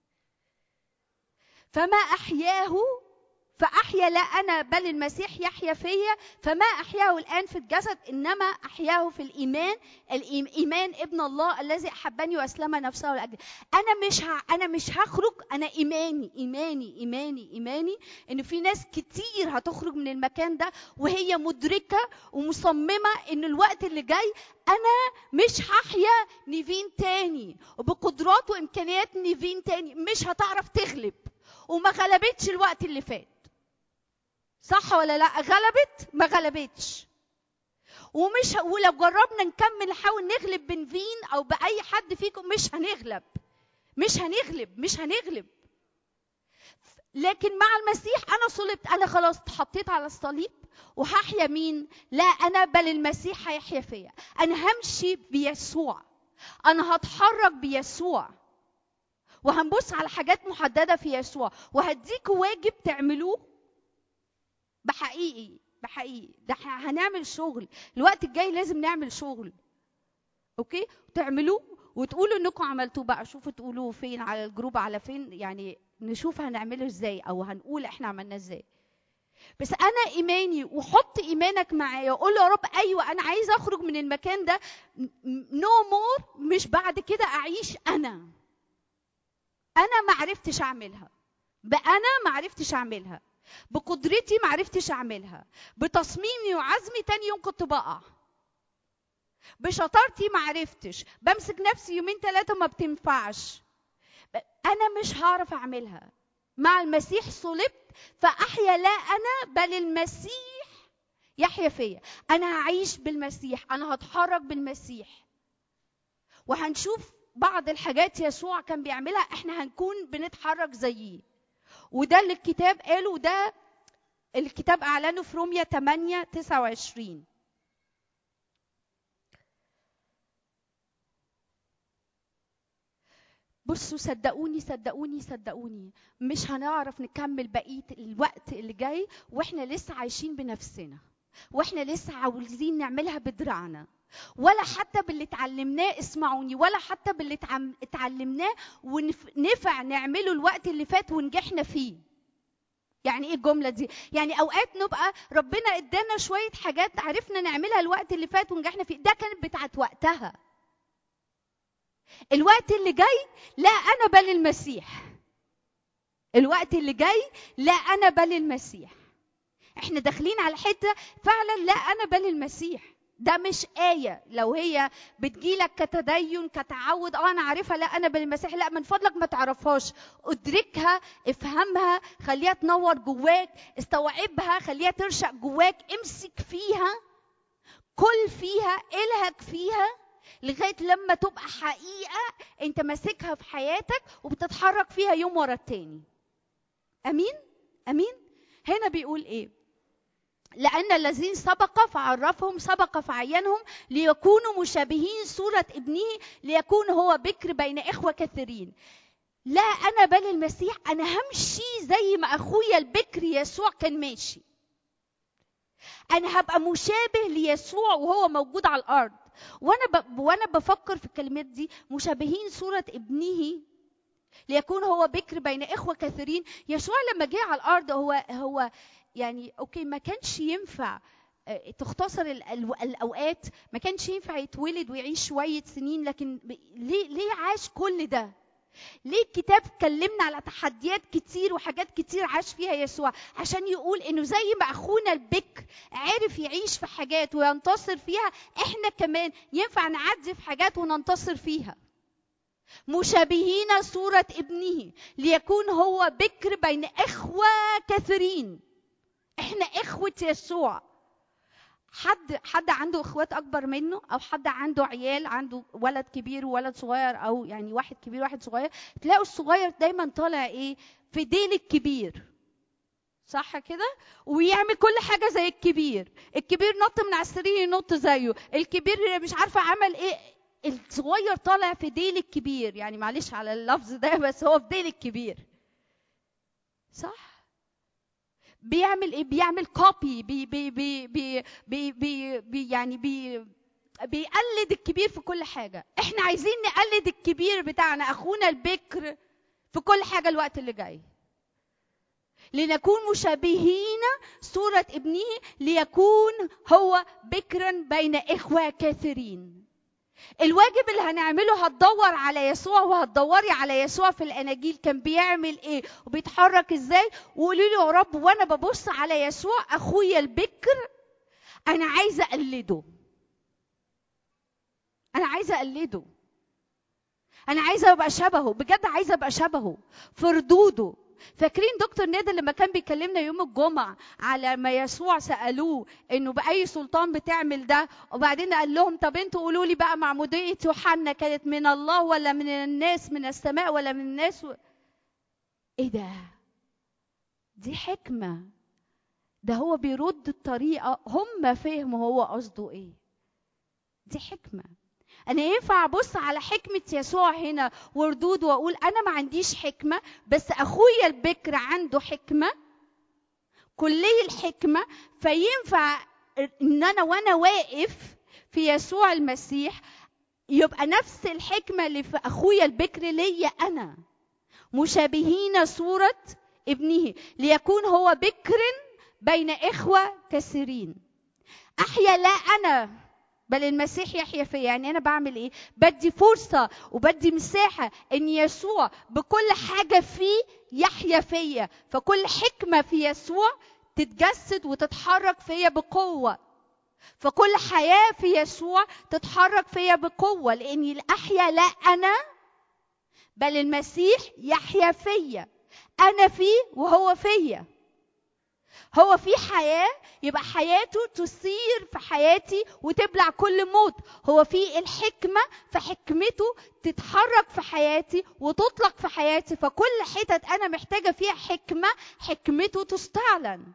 فما احياه فأحيا لا أنا بل المسيح يحيا فيا فما أحياه الآن في الجسد إنما أحياه في الإيمان الإيمان ابن الله الذي أحبني وأسلم نفسه لأجل أنا مش ه... أنا مش هخرج أنا إيماني إيماني إيماني إيماني إن في ناس كتير هتخرج من المكان ده وهي مدركة ومصممة إن الوقت اللي جاي أنا مش هحيا نيفين تاني وبقدرات وإمكانيات نيفين تاني مش هتعرف تغلب وما غلبتش الوقت اللي فات صح ولا لا غلبت ما غلبتش ومش ولو جربنا نكمل نحاول نغلب بنفين او باي حد فيكم مش هنغلب مش هنغلب مش هنغلب لكن مع المسيح انا صلبت انا خلاص اتحطيت على الصليب وهحيا مين لا انا بل المسيح هيحيا فيا انا همشي بيسوع انا هتحرك بيسوع وهنبص على حاجات محدده في يسوع وهديكوا واجب تعملوه بحقيقي بحقيقي ده هنعمل شغل الوقت الجاي لازم نعمل شغل اوكي تعملوه وتقولوا انكم عملتوه بقى شوفوا تقولوه فين على الجروب على فين يعني نشوف هنعمله ازاي او هنقول احنا عملناه ازاي بس انا ايماني وحط ايمانك معايا وقول له يا رب ايوه انا عايز اخرج من المكان ده نو no مور مش بعد كده اعيش انا انا ما عرفتش اعملها بانا ما عرفتش اعملها بقدرتي ما عرفتش اعملها بتصميمي وعزمي تاني يوم كنت بقع بشطارتي ما عرفتش بمسك نفسي يومين ثلاثه ما بتنفعش انا مش هعرف اعملها مع المسيح صلبت فاحيا لا انا بل المسيح يحيا فيا انا هعيش بالمسيح انا هتحرك بالمسيح وهنشوف بعض الحاجات يسوع كان بيعملها احنا هنكون بنتحرك زيه وده اللي الكتاب قاله وده الكتاب اعلنه في روميا 8 29 بصوا صدقوني صدقوني صدقوني مش هنعرف نكمل بقيه الوقت اللي جاي واحنا لسه عايشين بنفسنا واحنا لسه عاوزين نعملها بدراعنا ولا حتى باللي اتعلمناه اسمعوني ولا حتى باللي اتعلمناه ونفع نعمله الوقت اللي فات ونجحنا فيه يعني ايه الجمله دي يعني اوقات نبقى ربنا ادانا شويه حاجات عرفنا نعملها الوقت اللي فات ونجحنا فيه ده كانت بتاعت وقتها الوقت اللي جاي لا انا بل المسيح الوقت اللي جاي لا انا بل المسيح احنا داخلين على حته فعلا لا انا بل المسيح ده مش آية لو هي بتجيلك كتدين كتعود اه انا عارفها لا انا بالمسيح لا من فضلك ما تعرفهاش ادركها افهمها خليها تنور جواك استوعبها خليها ترشق جواك امسك فيها كل فيها الهك فيها لغايه لما تبقى حقيقه انت ماسكها في حياتك وبتتحرك فيها يوم ورا التاني امين امين هنا بيقول ايه لأن الذين سبق فعرفهم سبق فعينهم ليكونوا مشابهين صورة ابنه ليكون هو بكر بين إخوة كثيرين لا أنا بل المسيح أنا همشي زي ما أخويا البكر يسوع كان ماشي أنا هبقى مشابه ليسوع وهو موجود على الأرض وأنا ب... وأنا بفكر في الكلمات دي مشابهين صورة ابنه ليكون هو بكر بين إخوة كثيرين يسوع لما جه على الأرض هو هو يعني اوكي ما كانش ينفع تختصر الاوقات ما كانش ينفع يتولد ويعيش شويه سنين لكن ليه ليه عاش كل ده ليه الكتاب كلمنا على تحديات كتير وحاجات كتير عاش فيها يسوع عشان يقول انه زي ما اخونا البكر عرف يعيش في حاجات وينتصر فيها احنا كمان ينفع نعدي في حاجات وننتصر فيها مشابهين صورة ابنه ليكون هو بكر بين إخوة كثيرين احنا اخوة يسوع حد حد عنده اخوات اكبر منه او حد عنده عيال عنده ولد كبير وولد صغير او يعني واحد كبير واحد صغير تلاقوا الصغير دايما طالع ايه في ديل الكبير صح كده ويعمل كل حاجة زي الكبير الكبير نط من على السرير ينط زيه الكبير مش عارفة عمل ايه الصغير طالع في ديل الكبير يعني معلش على اللفظ ده بس هو في ديل الكبير صح بيعمل ايه بيعمل كوبي بي بي بي بي بي بي بي يعني بي بيقلد الكبير في كل حاجة احنا عايزين نقلد الكبير بتاعنا اخونا البكر في كل حاجة الوقت اللي جاي لنكون مشابهين صورة ابنه ليكون هو بكرا بين إخوة كثيرين الواجب اللي هنعمله هتدور على يسوع وهتدوري على يسوع في الاناجيل كان بيعمل ايه وبيتحرك ازاي وقولي له يا رب وانا ببص على يسوع اخويا البكر انا عايزه اقلده انا عايزه اقلده انا عايزه ابقى شبهه بجد عايزه ابقى شبهه في ردوده فاكرين دكتور نادر لما كان بيكلمنا يوم الجمعة على ما يسوع سألوه انه بأي سلطان بتعمل ده وبعدين قال لهم طب انتوا قولوا لي بقى معمودية يوحنا كانت من الله ولا من الناس من السماء ولا من الناس و... ايه ده دي حكمة ده هو بيرد الطريقة هم فهموا هو قصده ايه دي حكمة انا ينفع ابص على حكمه يسوع هنا وردود واقول انا ما عنديش حكمه بس اخويا البكر عنده حكمه كلي الحكمه فينفع ان انا وانا واقف في يسوع المسيح يبقى نفس الحكمه اللي في اخويا البكر ليا انا مشابهين صوره ابنه ليكون هو بكر بين إخوة كثيرين أحيا لا أنا بل المسيح يحيا فيا يعني أنا بعمل إيه بدي فرصة وبدي مساحة إن يسوع بكل حاجة فيه يحيا فيا فكل حكمة في يسوع تتجسد وتتحرك فيا بقوة فكل حياة في يسوع تتحرك فيا بقوة لأني أحيا لا أنا بل المسيح يحيا فيا أنا فيه وهو فيا هو في حياة يبقى حياته تثير في حياتي وتبلع كل موت هو في الحكمة فحكمته تتحرك في حياتي وتطلق في حياتي فكل حتت أنا محتاجة فيها حكمة حكمته تستعلن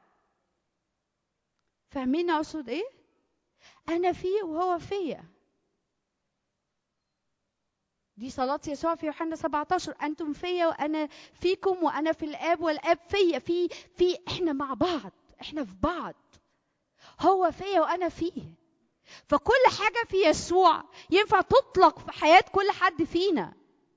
فاهمين أقصد إيه؟ أنا فيه وهو فيا دي صلاة يسوع في يوحنا 17 أنتم فيا وأنا فيكم وأنا في الآب والآب فيا في في إحنا مع بعض إحنا في بعض هو فيا وأنا فيه فكل حاجة في يسوع ينفع تطلق في حياة كل حد فينا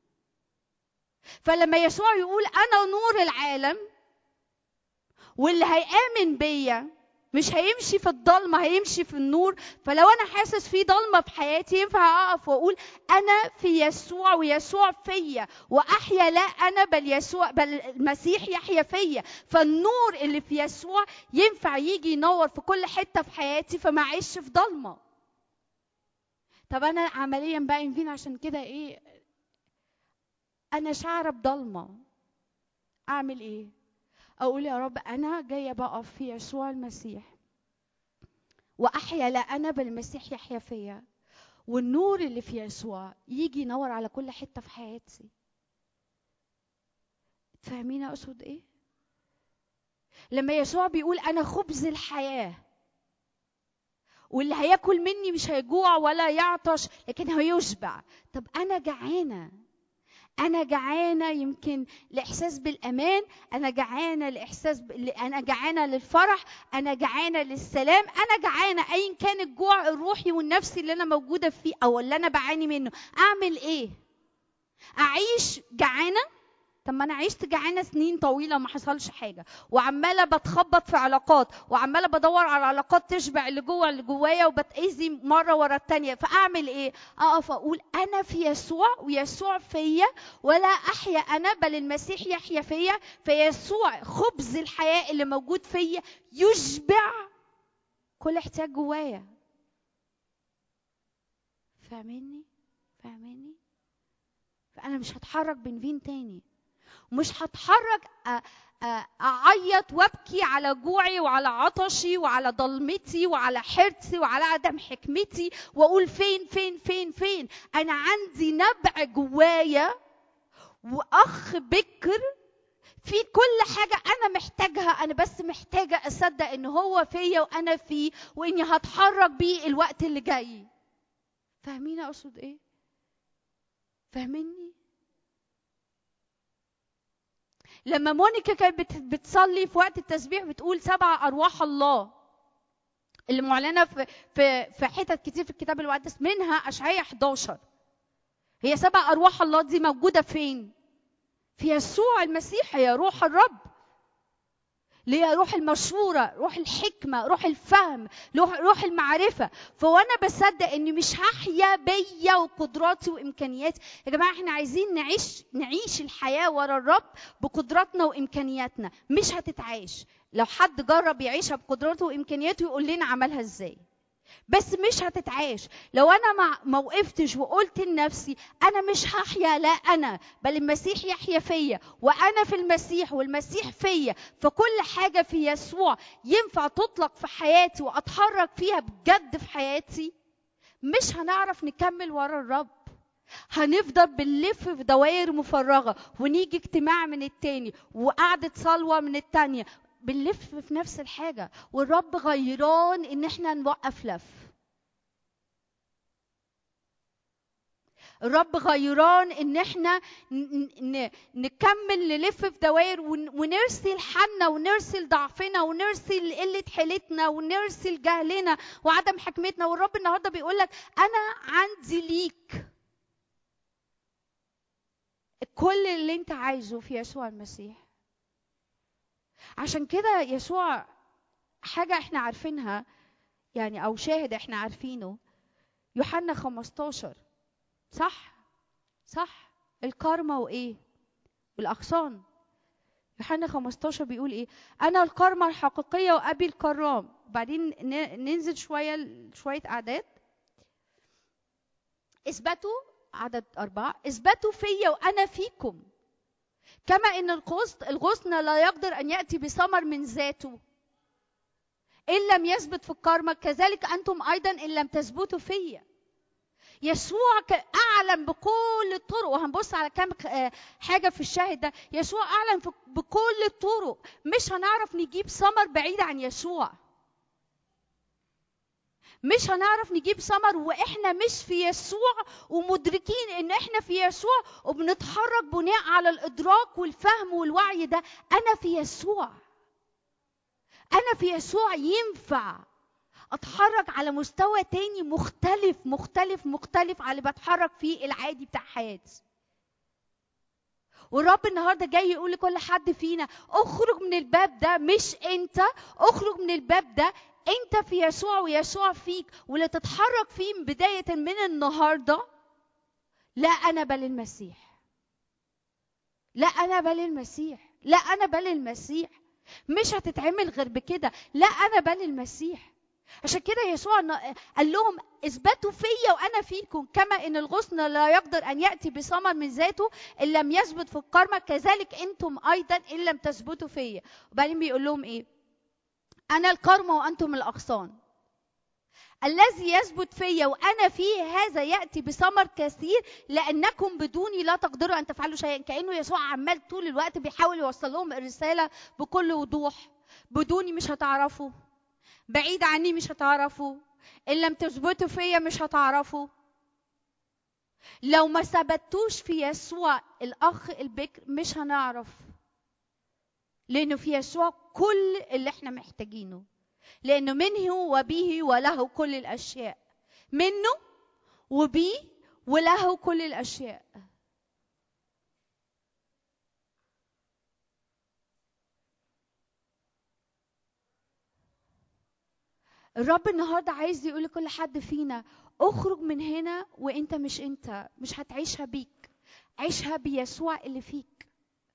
فلما يسوع يقول أنا نور العالم واللي هيآمن بيا مش هيمشي في الضلمة هيمشي في النور فلو أنا حاسس في ضلمة في حياتي ينفع أقف وأقول أنا في يسوع ويسوع فيا وأحيا لا أنا بل يسوع بل المسيح يحيا فيا فالنور اللي في يسوع ينفع يجي ينور في كل حتة في حياتي فما أعيش في ضلمة طب أنا عمليا بقى ينفين عشان كده إيه أنا شعرة بضلمة أعمل إيه؟ اقول يا رب انا جايه بقف في يسوع المسيح واحيا لا انا بل المسيح يحيا فيا والنور اللي في يسوع يجي ينور على كل حته في حياتي فاهمين اقصد ايه لما يسوع بيقول انا خبز الحياه واللي هياكل مني مش هيجوع ولا يعطش لكن هيشبع طب انا جعانه انا جعانه يمكن لاحساس بالامان انا جعانه لاحساس ب... انا جعانه للفرح انا جعانه للسلام انا جعانه ايا كان الجوع الروحي والنفسي اللي انا موجوده فيه او اللي انا بعاني منه اعمل ايه اعيش جعانه طب ما انا عشت جعانه سنين طويله وما حصلش حاجه وعماله بتخبط في علاقات وعماله بدور على علاقات تشبع اللي جوه اللي جوايا وبتاذي مره ورا التانيه فاعمل ايه اقف اقول انا في يسوع ويسوع فيا ولا احيا انا بل المسيح يحيا فيا فيسوع خبز الحياه اللي موجود فيا يشبع كل احتياج جوايا فاهميني فاهميني فانا مش هتحرك بين فين تاني مش هتحرك اعيط وابكي على جوعي وعلى عطشي وعلى ضلمتي وعلى حرصي وعلى عدم حكمتي واقول فين فين فين فين انا عندي نبع جوايا واخ بكر في كل حاجة أنا محتاجها أنا بس محتاجة أصدق إن هو فيا وأنا فيه وإني هتحرك بيه الوقت اللي جاي فاهمين أقصد إيه؟ فاهميني؟ لما مونيكا كانت بتصلي في وقت التسبيح بتقول سبع ارواح الله اللي معلنه في في في حتت كتير في الكتاب المقدس منها اشعياء 11 هي سبع ارواح الله دي موجوده فين في يسوع المسيح هي روح الرب اللي هي روح المشورة روح الحكمة روح الفهم روح, روح المعرفة فوانا بصدق اني مش هحيا بيا وقدراتي وامكانياتي يا جماعة احنا عايزين نعيش نعيش الحياة ورا الرب بقدراتنا وامكانياتنا مش هتتعاش لو حد جرب يعيشها بقدراته وامكانياته يقول لنا عملها ازاي بس مش هتتعاش لو انا ما ما وقفتش وقلت لنفسي انا مش هحيا لا انا بل المسيح يحيا فيا وانا في المسيح والمسيح فيا فكل حاجه في يسوع ينفع تطلق في حياتي واتحرك فيها بجد في حياتي مش هنعرف نكمل ورا الرب هنفضل بنلف في دوائر مفرغه ونيجي اجتماع من التاني وقعده صلوه من التانيه بنلف في نفس الحاجة والرب غيران ان احنا نوقف لف الرب غيران ان احنا نكمل نلف في دوائر ونرسل حالنا ونرسل ضعفنا ونرسل قلة حيلتنا ونرسل جهلنا وعدم حكمتنا والرب النهارده بيقول لك انا عندي ليك كل اللي انت عايزه في يسوع المسيح عشان كده يسوع حاجة احنا عارفينها يعني أو شاهد احنا عارفينه يوحنا 15 صح صح الكارما وإيه والأغصان يوحنا 15 بيقول إيه أنا الكارما الحقيقية وأبي الكرام بعدين ننزل شوية شوية أعداد اثبتوا عدد أربعة اثبتوا فيا وأنا فيكم كما ان الغصن الغصن لا يقدر ان ياتي بثمر من ذاته ان لم يثبت في الكرمة كذلك انتم ايضا ان لم تثبتوا فيا يسوع اعلن بكل الطرق وهنبص على كام حاجه في الشاهد ده يسوع اعلن بكل الطرق مش هنعرف نجيب ثمر بعيد عن يسوع مش هنعرف نجيب ثمر واحنا مش في يسوع ومدركين ان احنا في يسوع وبنتحرك بناء على الادراك والفهم والوعي ده انا في يسوع انا في يسوع ينفع اتحرك على مستوى تاني مختلف مختلف مختلف على اللي بتحرك فيه العادي بتاع حياتي والرب النهارده جاي يقول لكل حد فينا اخرج من الباب ده مش انت اخرج من الباب ده انت في يسوع ويسوع فيك واللي تتحرك فيه بداية من النهاردة لا أنا بل المسيح لا أنا بل المسيح لا أنا بل المسيح مش هتتعمل غير بكده لا أنا بل المسيح عشان كده يسوع قال لهم اثبتوا فيا وانا فيكم كما ان الغصن لا يقدر ان ياتي بثمر من ذاته ان لم يثبت في الكرمه كذلك انتم ايضا ان لم تثبتوا فيا وبعدين بيقول لهم ايه أنا الكرمة وأنتم الأغصان الذي يثبت فيا وأنا فيه هذا يأتي بثمر كثير لأنكم بدوني لا تقدروا أن تفعلوا شيئا كأنه يسوع عمال طول الوقت بيحاول يوصل لهم الرسالة بكل وضوح بدوني مش هتعرفوا بعيد عني مش هتعرفوا إن لم تثبتوا فيا مش هتعرفوا لو ما ثبتوش في يسوع الأخ البكر مش هنعرف لأنه في يسوع كل اللي احنا محتاجينه لأنه منه وبه وله كل الأشياء منه وبه وله كل الأشياء الرب النهارده عايز يقول لكل حد فينا اخرج من هنا وانت مش انت مش هتعيشها بيك عيشها بيسوع اللي فيك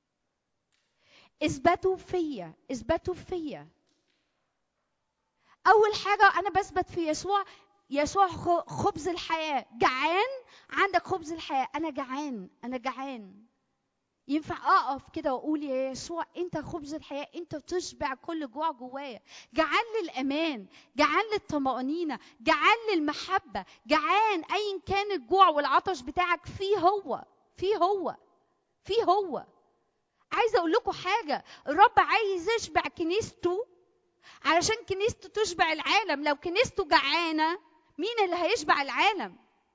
اثبتوا فيا اثبتوا فيا اول حاجه انا بثبت في يسوع يسوع خبز الحياه جعان عندك خبز الحياه انا جعان انا جعان ينفع اقف كده واقول يا يسوع انت خبز الحياه انت تشبع كل جوع جوايا جعان للامان جعان للطمانينه جعان للمحبه جعان ايا كان الجوع والعطش بتاعك فيه هو فيه هو فيه هو عايزه اقول لكم حاجه الرب عايز يشبع كنيسته علشان كنيسته تشبع العالم لو كنيسته جعانه مين اللي هيشبع العالم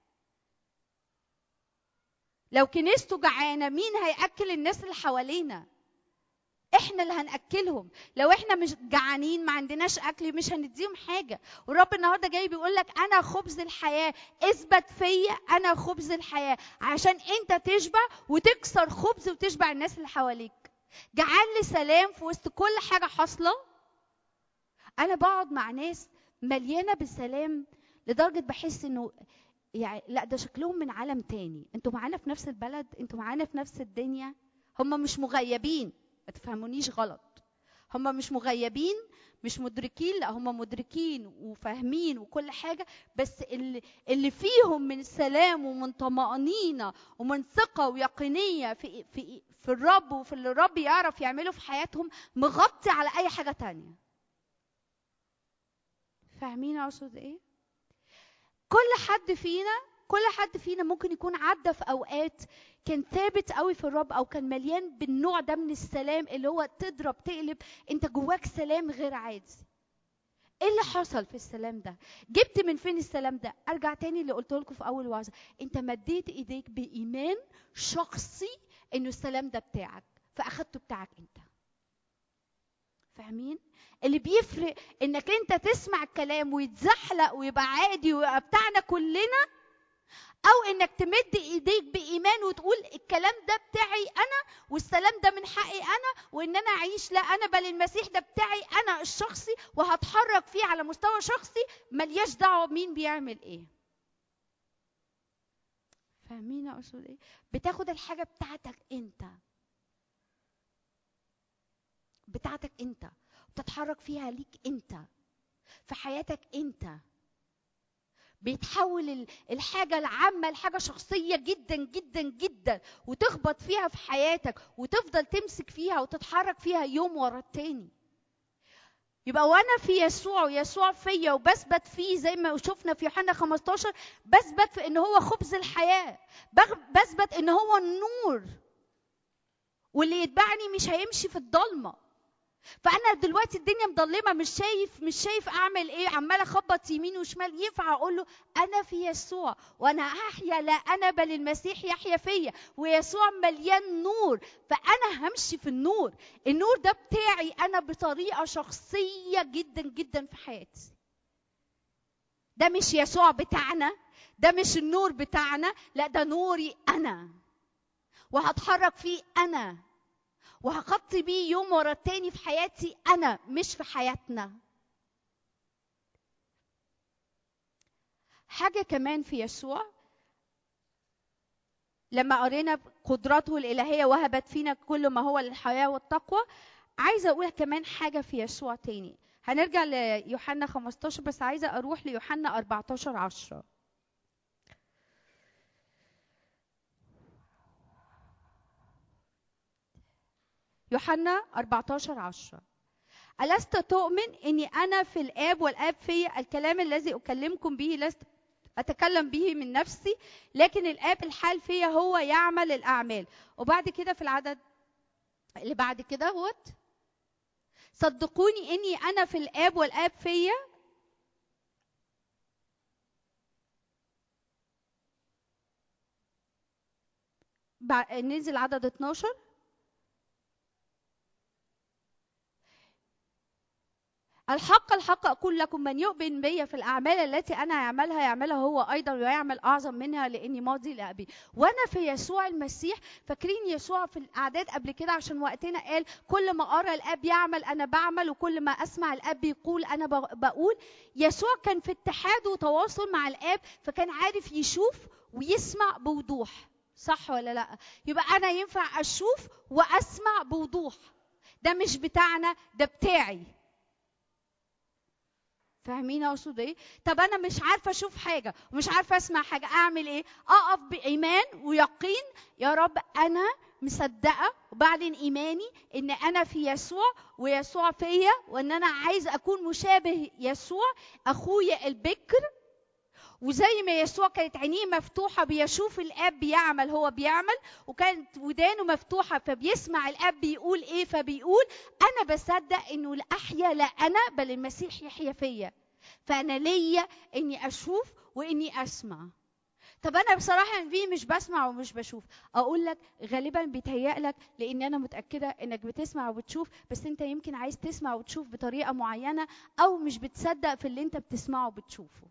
لو كنيسته جعانه مين هياكل الناس اللي حوالينا احنا اللي هناكلهم لو احنا مش جعانين ما عندناش اكل مش هنديهم حاجه والرب النهارده جاي بيقول لك انا خبز الحياه اثبت فيا انا خبز الحياه عشان انت تشبع وتكسر خبز وتشبع الناس اللي حواليك جعان لسلام في وسط كل حاجه حاصله انا بقعد مع ناس مليانه بالسلام لدرجه بحس انه يعني لا ده شكلهم من عالم تاني انتوا معانا في نفس البلد انتوا معانا في نفس الدنيا هم مش مغيبين ما تفهمونيش غلط هم مش مغيبين مش مدركين لا هم مدركين وفاهمين وكل حاجة بس اللي, اللي فيهم من سلام ومن طمأنينة ومن ثقة ويقينية في, في, في الرب وفي اللي الرب يعرف يعمله في حياتهم مغطي على أي حاجة تانية فاهمين أقصد إيه؟ كل حد فينا كل حد فينا ممكن يكون عدى في اوقات كان ثابت قوي في الرب او كان مليان بالنوع ده من السلام اللي هو تضرب تقلب انت جواك سلام غير عادي ايه اللي حصل في السلام ده جبت من فين السلام ده ارجع تاني اللي قلت لكم في اول وعظه انت مديت ايديك بايمان شخصي انه السلام ده بتاعك فاخدته بتاعك انت فاهمين اللي بيفرق انك انت تسمع الكلام ويتزحلق ويبقى عادي ويبقى بتاعنا كلنا او انك تمد ايديك بايمان وتقول الكلام ده بتاعي انا والسلام ده من حقي انا وان انا اعيش لا انا بل المسيح ده بتاعي انا الشخصي وهتحرك فيه على مستوى شخصي ملياش دعوه مين بيعمل ايه فاهمين اقصد ايه بتاخد الحاجه بتاعتك انت بتاعتك انت بتتحرك فيها ليك انت في حياتك انت بيتحول الحاجة العامة لحاجة شخصية جدا جدا جدا وتخبط فيها في حياتك وتفضل تمسك فيها وتتحرك فيها يوم ورا التاني يبقى وانا في يسوع ويسوع فيا وبثبت فيه زي ما شفنا في يوحنا 15 بثبت في ان هو خبز الحياه بثبت ان هو النور واللي يتبعني مش هيمشي في الضلمه فانا دلوقتي الدنيا مضلمه مش شايف مش شايف اعمل ايه عمال اخبط يمين وشمال ينفع اقول له انا في يسوع وانا هحيا لا انا بل المسيح يحيا فيا ويسوع مليان نور فانا همشي في النور النور ده بتاعي انا بطريقه شخصيه جدا جدا في حياتي ده مش يسوع بتاعنا ده مش النور بتاعنا لا ده نوري انا وهتحرك فيه انا وهخطي بيه يوم ورا التاني في حياتي انا مش في حياتنا حاجه كمان في يسوع لما قرينا قدرته الالهيه وهبت فينا كل ما هو للحياه والتقوى عايزه اقول كمان حاجه في يسوع تاني هنرجع ليوحنا 15 بس عايزه اروح ليوحنا 14 10 يوحنا 14 10 ألست تؤمن إني أنا في الآب والآب في الكلام الذي أكلمكم به لست أتكلم به من نفسي لكن الآب الحال فيا هو يعمل الأعمال وبعد كده في العدد اللي بعد كده هوت صدقوني إني أنا في الآب والآب فيا ننزل عدد 12 الحق الحق أقول لكم من يؤمن بي في الأعمال التي أنا أعملها يعملها هو أيضا ويعمل أعظم منها لأني ماضي لأبي وأنا في يسوع المسيح فاكرين يسوع في الأعداد قبل كده عشان وقتنا قال كل ما أرى الأب يعمل أنا بعمل وكل ما أسمع الأب يقول أنا بقول يسوع كان في اتحاد وتواصل مع الأب فكان عارف يشوف ويسمع بوضوح صح ولا لا يبقى أنا ينفع أشوف وأسمع بوضوح ده مش بتاعنا ده بتاعي فاهمين اقصد ايه طب انا مش عارفه اشوف حاجه ومش عارفه اسمع حاجه اعمل ايه اقف بايمان ويقين يا رب انا مصدقه وبعلن ايماني ان انا في يسوع ويسوع فيا وان انا عايز اكون مشابه يسوع اخويا البكر وزي ما يسوع كانت عينيه مفتوحه بيشوف الاب بيعمل هو بيعمل وكانت ودانه مفتوحه فبيسمع الاب بيقول ايه فبيقول انا بصدق انه احيا لا انا بل المسيح يحيا فيا فانا ليا اني اشوف واني اسمع طب انا بصراحه في مش بسمع ومش بشوف اقول لك غالبا بيتهيأ لك لان انا متاكده انك بتسمع وبتشوف بس انت يمكن عايز تسمع وتشوف بطريقه معينه او مش بتصدق في اللي انت بتسمعه وبتشوفه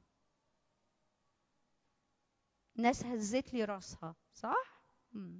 ناس هزت لي راسها صح مم.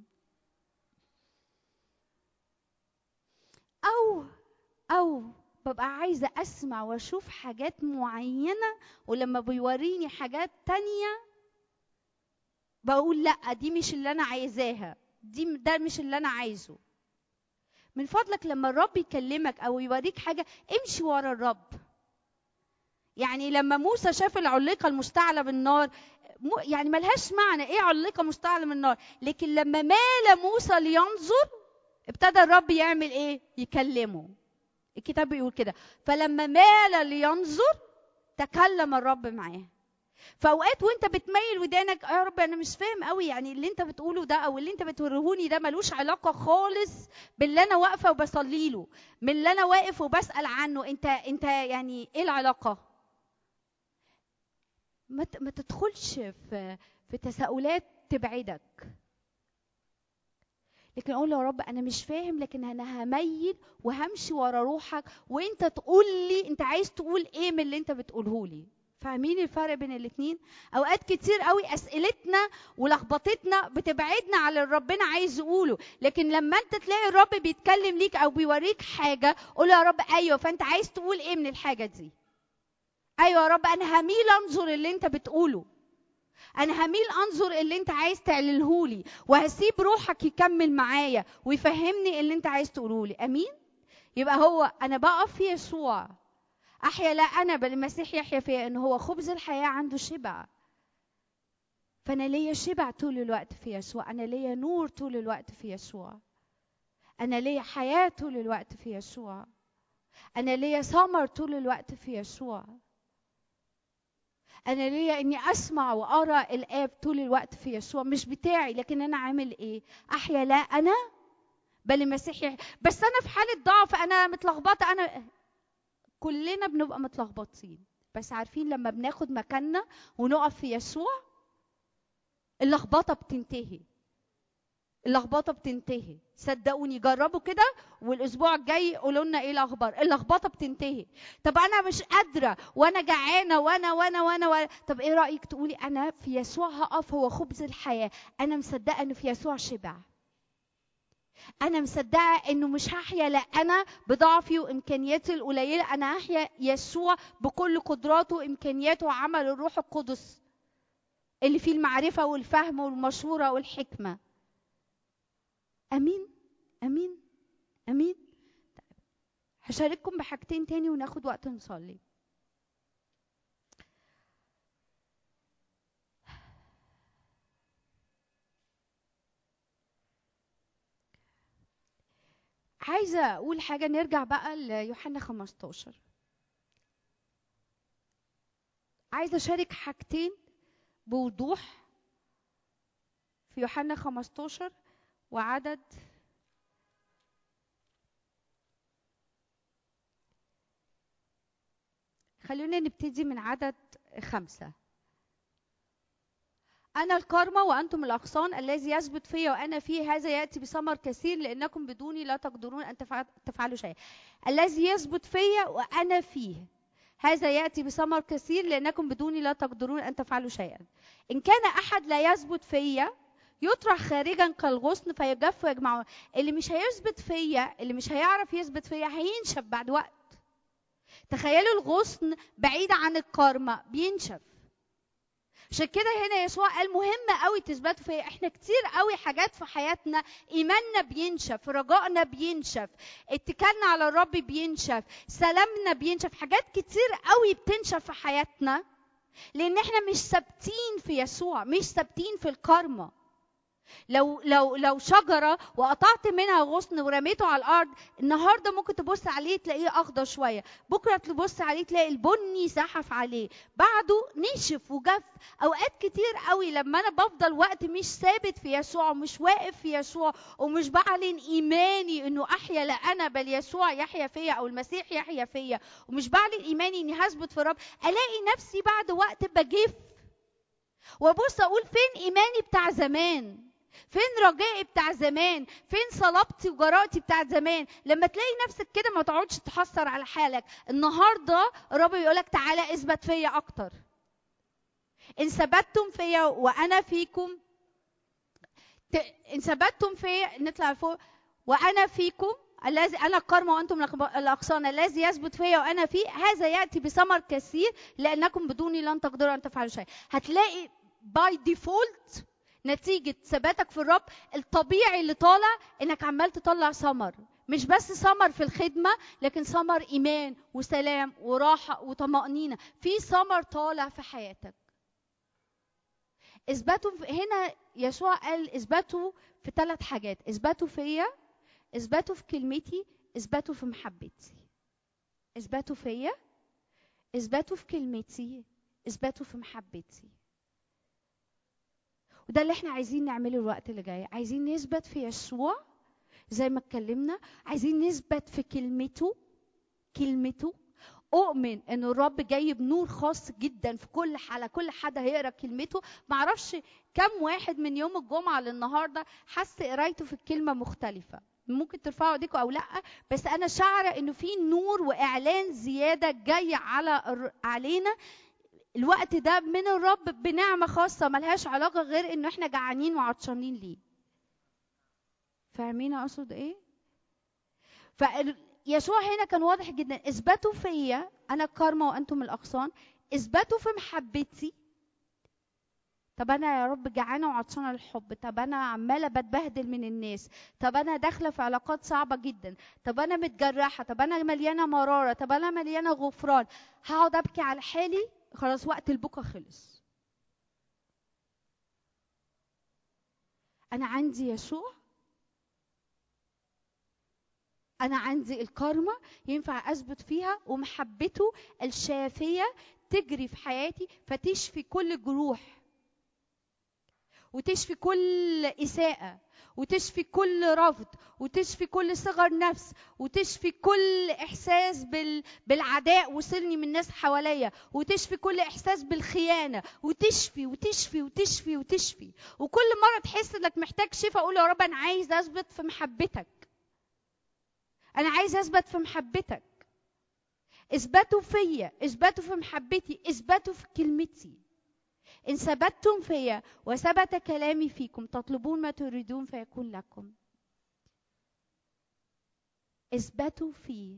او او ببقى عايزه اسمع واشوف حاجات معينه ولما بيوريني حاجات تانية بقول لا دي مش اللي انا عايزاها دي ده مش اللي انا عايزه من فضلك لما الرب يكلمك او يوريك حاجه امشي ورا الرب يعني لما موسى شاف العليقه المشتعله بالنار يعني ملهاش معنى ايه علقه مشتعله من النار لكن لما مال موسى لينظر ابتدى الرب يعمل ايه يكلمه الكتاب بيقول كده فلما مال لينظر تكلم الرب معاه فاوقات وانت بتميل ودانك يا رب انا مش فاهم قوي يعني اللي انت بتقوله ده او اللي انت بتوريهوني ده ملوش علاقه خالص باللي انا واقفه وبصلي له من اللي انا واقف وبسال عنه انت انت يعني ايه العلاقه ما ما تدخلش في في تساؤلات تبعدك لكن اقول له يا رب انا مش فاهم لكن انا هميل وهمشي ورا روحك وانت تقول لي انت عايز تقول ايه من اللي انت بتقوله لي فاهمين الفرق بين الاتنين اوقات كتير قوي اسئلتنا ولخبطتنا بتبعدنا على اللي ربنا عايز يقوله لكن لما انت تلاقي الرب بيتكلم ليك او بيوريك حاجه قول يا رب ايوه فانت عايز تقول ايه من الحاجه دي ايوه يا رب انا هميل انظر اللي انت بتقوله انا هميل انظر اللي انت عايز تعلله لي وهسيب روحك يكمل معايا ويفهمني اللي انت عايز تقوله لي امين يبقى هو انا بقف في يسوع احيا لا انا بل المسيح يحيا فيا ان هو خبز الحياه عنده شبع فانا ليا شبع طول الوقت في يسوع انا ليا نور طول الوقت في يسوع انا ليا حياه طول الوقت في يسوع انا ليا ثمر طول الوقت في يسوع انا ليا اني اسمع وارى الاب طول الوقت في يسوع مش بتاعي لكن انا عامل ايه احيا لا انا بل المسيح يحيا بس انا في حاله ضعف انا متلخبطه انا كلنا بنبقى متلخبطين بس عارفين لما بناخد مكاننا ونقف في يسوع اللخبطه بتنتهي اللخبطه بتنتهي صدقوني جربوا كده والاسبوع الجاي قولوا لنا ايه الاخبار اللخبطه بتنتهي طب انا مش قادره وانا جعانه وانا وانا وانا, وأنا. طب ايه رايك تقولي انا في يسوع هقف هو خبز الحياه انا مصدقه انه في يسوع شبع انا مصدقه انه مش هحيا لا انا بضعفي وامكانياتي القليله انا هحيا يسوع بكل قدراته وامكانياته وعمل الروح القدس اللي فيه المعرفه والفهم والمشوره والحكمه امين امين امين طيب. هشارككم بحاجتين تاني وناخد وقت نصلي عايزه اقول حاجه نرجع بقى ليوحنا 15 عايزه اشارك حاجتين بوضوح في يوحنا 15 وعدد خلونا نبتدي من عدد خمسة أنا الكرمة وأنتم الأغصان الذي يثبت فيا وأنا فيه هذا يأتي بثمر كثير لأنكم بدوني لا تقدرون أن تفعلوا شيئا الذي يثبت فيا وأنا فيه هذا يأتي بثمر كثير لأنكم بدوني لا تقدرون أن تفعلوا شيئا إن كان أحد لا يثبت فيا يطرح خارجا كالغصن فيجف ويجمعه اللي مش هيثبت فيا اللي مش هيعرف يثبت فيا هينشف بعد وقت تخيلوا الغصن بعيد عن الكرمة بينشف عشان كده هنا يسوع قال مهم قوي تثبتوا فيا احنا كتير قوي حاجات في حياتنا ايماننا بينشف رجائنا بينشف اتكالنا على الرب بينشف سلامنا بينشف حاجات كتير قوي بتنشف في حياتنا لان احنا مش ثابتين في يسوع مش ثابتين في الكرمه لو لو لو شجره وقطعت منها غصن ورميته على الارض النهارده ممكن تبص عليه تلاقيه اخضر شويه بكره تبص عليه تلاقي البني زحف عليه بعده نشف وجف اوقات كتير قوي لما انا بفضل وقت مش ثابت في يسوع ومش واقف في يسوع ومش بعلن ايماني انه احيا لا انا بل يسوع يحيا فيا او المسيح يحيا فيا ومش بعلن ايماني اني هثبت في الرب الاقي نفسي بعد وقت بجف وابص اقول فين ايماني بتاع زمان فين رجائي بتاع زمان فين صلابتي وجرأتي بتاع زمان لما تلاقي نفسك كده ما تقعدش تحسر على حالك النهارده الرب بيقولك تعالى اثبت فيا اكتر ان ثبتتم فيا وانا فيكم ت... ان ثبتتم فيا نطلع فوق وانا فيكم الذي انا الكرمة وانتم الاغصان الذي يثبت فيا وانا فيه هذا ياتي بثمر كثير لانكم بدوني لن تقدروا ان تفعلوا شيء هتلاقي باي ديفولت نتيجة ثباتك في الرب الطبيعي اللي طالع انك عمال تطلع ثمر مش بس ثمر في الخدمة لكن ثمر إيمان وسلام وراحة وطمأنينة في ثمر طالع في حياتك اثبتوا هنا يسوع قال اثبتوا في ثلاث حاجات اثبتوا فيا اثبتوا في كلمتي اثبتوا في محبتي اثبتوا فيا اثبتوا في كلمتي اثبتوا في محبتي وده اللي احنا عايزين نعمله الوقت اللي جاي عايزين نثبت في يسوع زي ما اتكلمنا عايزين نثبت في كلمته كلمته اؤمن ان الرب جاي بنور خاص جدا في كل حاله كل حد هيقرا كلمته معرفش كم واحد من يوم الجمعه للنهارده حس قرايته في الكلمه مختلفه ممكن ترفعوا ايديكم او لا بس انا شعره انه في نور واعلان زياده جاي على علينا الوقت ده من الرب بنعمة خاصة ملهاش علاقة غير إنه إحنا جعانين وعطشانين ليه فاهمين أقصد إيه؟ فيسوع هنا كان واضح جدا اثبتوا فيا أنا الكارما وأنتم الأغصان اثبتوا في محبتي طب انا يا رب جعانه وعطشانه للحب طب انا عماله بتبهدل من الناس طب انا داخله في علاقات صعبه جدا طب انا متجرحه طب انا مليانه مراره طب انا مليانه غفران هقعد ابكي على حالي خلاص وقت البكا خلص انا عندي يسوع انا عندي الكارما ينفع اثبت فيها ومحبته الشافيه تجري في حياتي فتشفي كل جروح وتشفي كل إساءة وتشفي كل رفض وتشفي كل صغر نفس وتشفي كل إحساس بال... بالعداء وصلني من ناس حواليا وتشفي كل إحساس بالخيانة وتشفي وتشفي وتشفي وتشفي وكل مرة تحس إنك محتاج شفاء أقول يا رب أنا عايز أثبت في محبتك أنا عايز أثبت في محبتك اثبتوا فيا اثبتوا في محبتي اثبتوا في كلمتي إن ثبتتم فيا وثبت كلامي فيكم تطلبون ما تريدون فيكون لكم اثبتوا فيه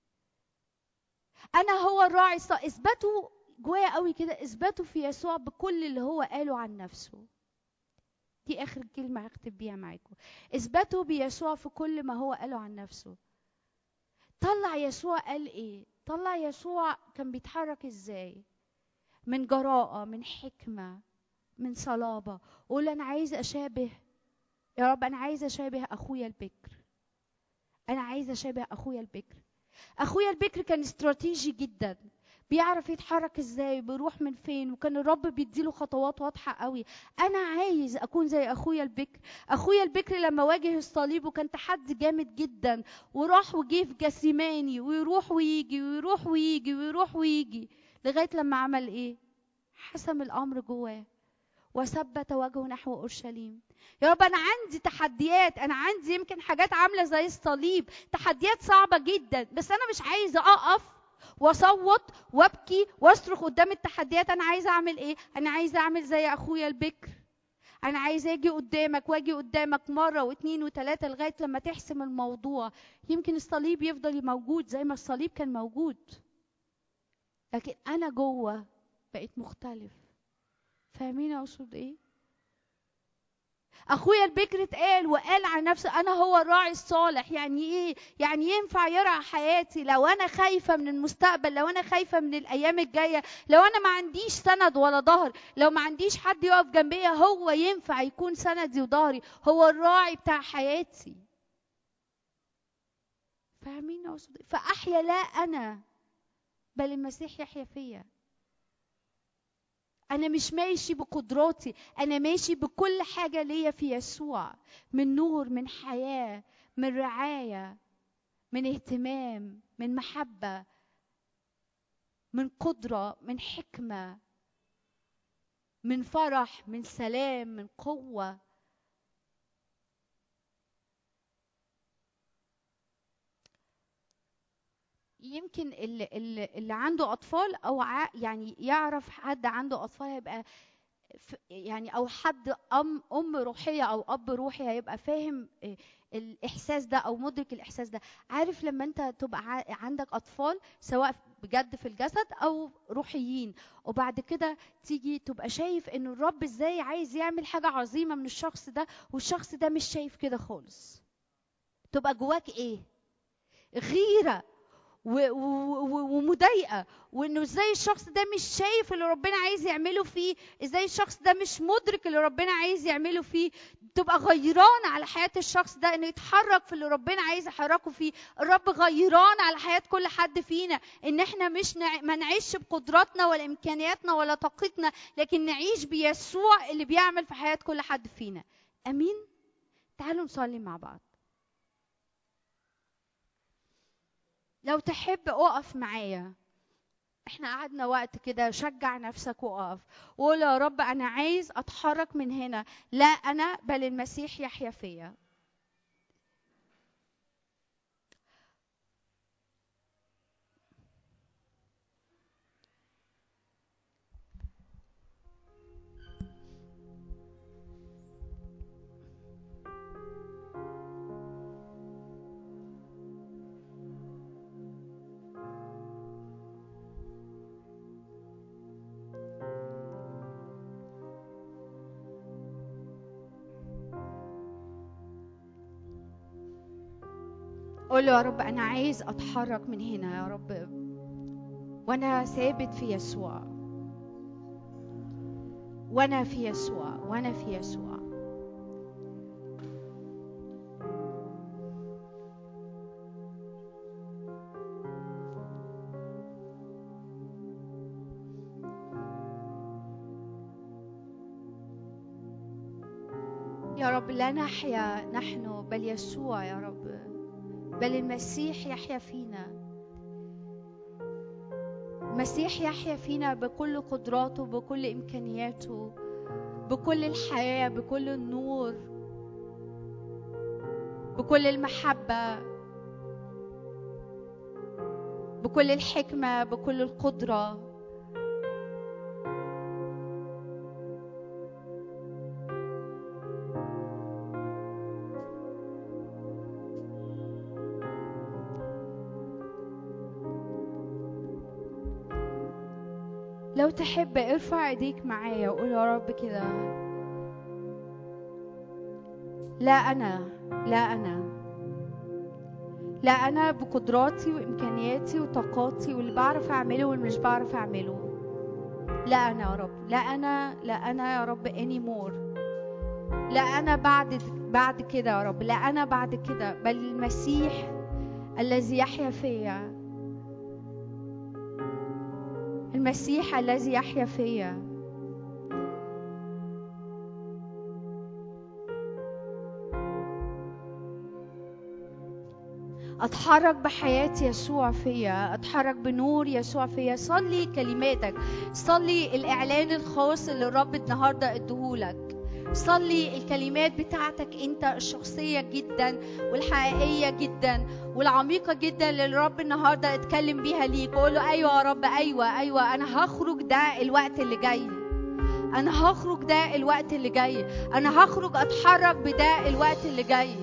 أنا هو الراعي الص... اثبتوا جوايا قوي كده اثبتوا في يسوع بكل اللي هو قاله عن نفسه دي آخر كلمة هكتب بيها معاكم اثبتوا بيسوع في كل ما هو قاله عن نفسه طلع يسوع قال ايه طلع يسوع كان بيتحرك ازاي من جراءة من حكمة من صلابة قول أنا عايز أشابه يا رب أنا عايز أشابه أخويا البكر أنا عايز أشابه أخويا البكر أخويا البكر كان استراتيجي جدا بيعرف يتحرك ازاي بيروح من فين وكان الرب بيديله خطوات واضحه قوي انا عايز اكون زي اخويا البكر اخويا البكر لما واجه الصليب وكان تحدي جامد جدا وراح وجه في جسيماني ويروح ويجي ويروح ويجي ويروح ويجي لغايه لما عمل ايه حسم الامر جواه وثبت وجهه نحو اورشليم يا رب انا عندي تحديات انا عندي يمكن حاجات عامله زي الصليب تحديات صعبه جدا بس انا مش عايزه اقف واصوت وابكي واصرخ قدام التحديات انا عايزه اعمل ايه انا عايزه اعمل زي اخويا البكر انا عايزه اجي قدامك واجي قدامك مره واثنين وثلاثه لغايه لما تحسم الموضوع يمكن الصليب يفضل موجود زي ما الصليب كان موجود لكن انا جوه بقيت مختلف فاهمين اقصد ايه اخويا البكر اتقال وقال عن نفسه انا هو الراعي الصالح يعني ايه يعني ينفع يرعى حياتي لو انا خايفه من المستقبل لو انا خايفه من الايام الجايه لو انا ما عنديش سند ولا ظهر لو ما عنديش حد يقف جنبيا هو ينفع يكون سندي وظهري هو الراعي بتاع حياتي فاهمين اقصد فاحيا لا انا بل المسيح يحيا فيا أنا مش ماشي بقدراتي أنا ماشي بكل حاجة ليا في يسوع من نور من حياة من رعاية من اهتمام من محبة من قدرة من حكمة من فرح من سلام من قوة يمكن اللي, اللي عنده اطفال او يعني يعرف حد عنده اطفال هيبقى يعني او حد ام ام روحيه او اب روحي هيبقى فاهم الاحساس ده او مدرك الاحساس ده عارف لما انت تبقى عندك اطفال سواء بجد في الجسد او روحيين وبعد كده تيجي تبقى شايف ان الرب ازاي عايز يعمل حاجه عظيمه من الشخص ده والشخص ده مش شايف كده خالص تبقى جواك ايه غيره ومضايقه وانه ازاي الشخص ده مش شايف اللي ربنا عايز يعمله فيه ازاي الشخص ده مش مدرك اللي ربنا عايز يعمله فيه تبقى غيران على حياه الشخص ده انه يتحرك في اللي ربنا عايز يحركه فيه الرب غيران على حياه كل حد فينا ان احنا مش نع... ما نعيش بقدراتنا ولا امكانياتنا ولا طاقتنا لكن نعيش بيسوع اللي بيعمل في حياه كل حد فينا امين تعالوا نصلي مع بعض لو تحب اقف معايا احنا قعدنا وقت كده شجع نفسك وقف وقول يا رب انا عايز اتحرك من هنا لا انا بل المسيح يحيا فيا قول له يا رب انا عايز اتحرك من هنا يا رب وانا ثابت في يسوع وانا في يسوع وانا في يسوع يا رب لا نحيا نحن بل يسوع يا رب بل المسيح يحيا فينا المسيح يحيا فينا بكل قدراته بكل امكانياته بكل الحياه بكل النور بكل المحبه بكل الحكمه بكل القدره لو تحب ارفع ايديك معايا وقول يا رب كده لا انا لا انا لا انا بقدراتي وامكانياتي وطاقاتي واللي بعرف اعمله واللي مش بعرف اعمله لا انا يا رب لا انا لا انا يا رب اني مور لا انا بعد بعد كده يا رب لا انا بعد كده بل المسيح الذي يحيا فيا المسيح الذي يحيا فيا اتحرك بحياة يسوع فيا اتحرك بنور يسوع فيا صلي كلماتك صلي الاعلان الخاص اللي الرب النهارده اديهولك صلي الكلمات بتاعتك انت الشخصية جدا والحقيقية جدا والعميقة جدا اللي الرب النهاردة اتكلم بيها ليك قول له ايوه يا رب ايوه ايوه انا هخرج ده الوقت اللي جاي انا هخرج ده الوقت اللي جاي انا هخرج اتحرك بده الوقت اللي جاي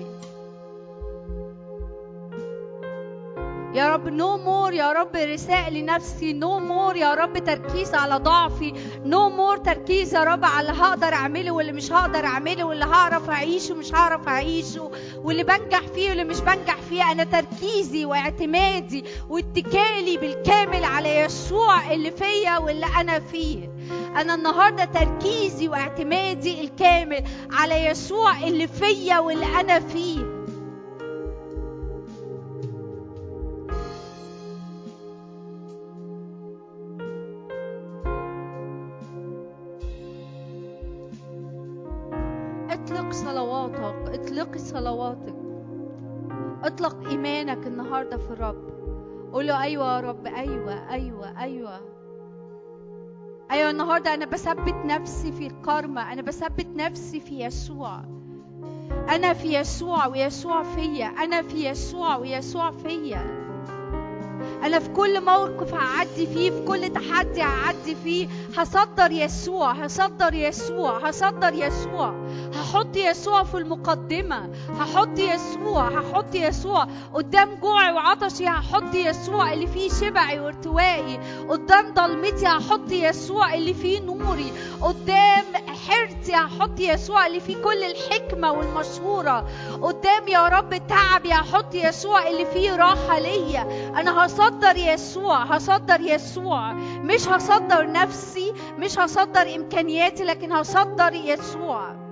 يا رب نو no مور يا رب رساء لنفسي نو no مور يا رب تركيز على ضعفي نو no مور تركيز يا رب على اللي هقدر اعمله واللي مش هقدر اعمله واللي هعرف اعيشه ومش هعرف اعيشه واللي بنجح فيه واللي مش بنجح فيه انا تركيزي واعتمادي واتكالي بالكامل على يسوع اللي فيا واللي انا فيه انا النهارده تركيزي واعتمادي الكامل على يسوع اللي فيا واللي انا فيه اطلق صلواتك اطلقي صلواتك اطلق ايمانك النهارده في الرب قول له ايوه يا رب ايوه ايوه ايوه ايوه النهارده انا بثبت نفسي في الكرمة انا بثبت نفسي في يسوع انا في يسوع ويسوع فيا انا في يسوع ويسوع فيا انا في كل موقف هعدي فيه في كل تحدي هعدي فيه هصدر يسوع هصدر يسوع هصدر يسوع هحط يسوع في المقدمة هحط يسوع هحط يسوع قدام جوعي وعطشي هحط يسوع اللي فيه شبعي وارتوائي قدام ضلمتي هحط يسوع اللي فيه نوري قدام حيرتي هحط يسوع اللي فيه كل الحكمة والمشهورة قدام يا رب تعبي هحط يسوع اللي فيه راحة ليا أنا هصدر يسوع هصدر يسوع مش هصدر نفسي مش هصدر إمكانياتي لكن هصدر يسوع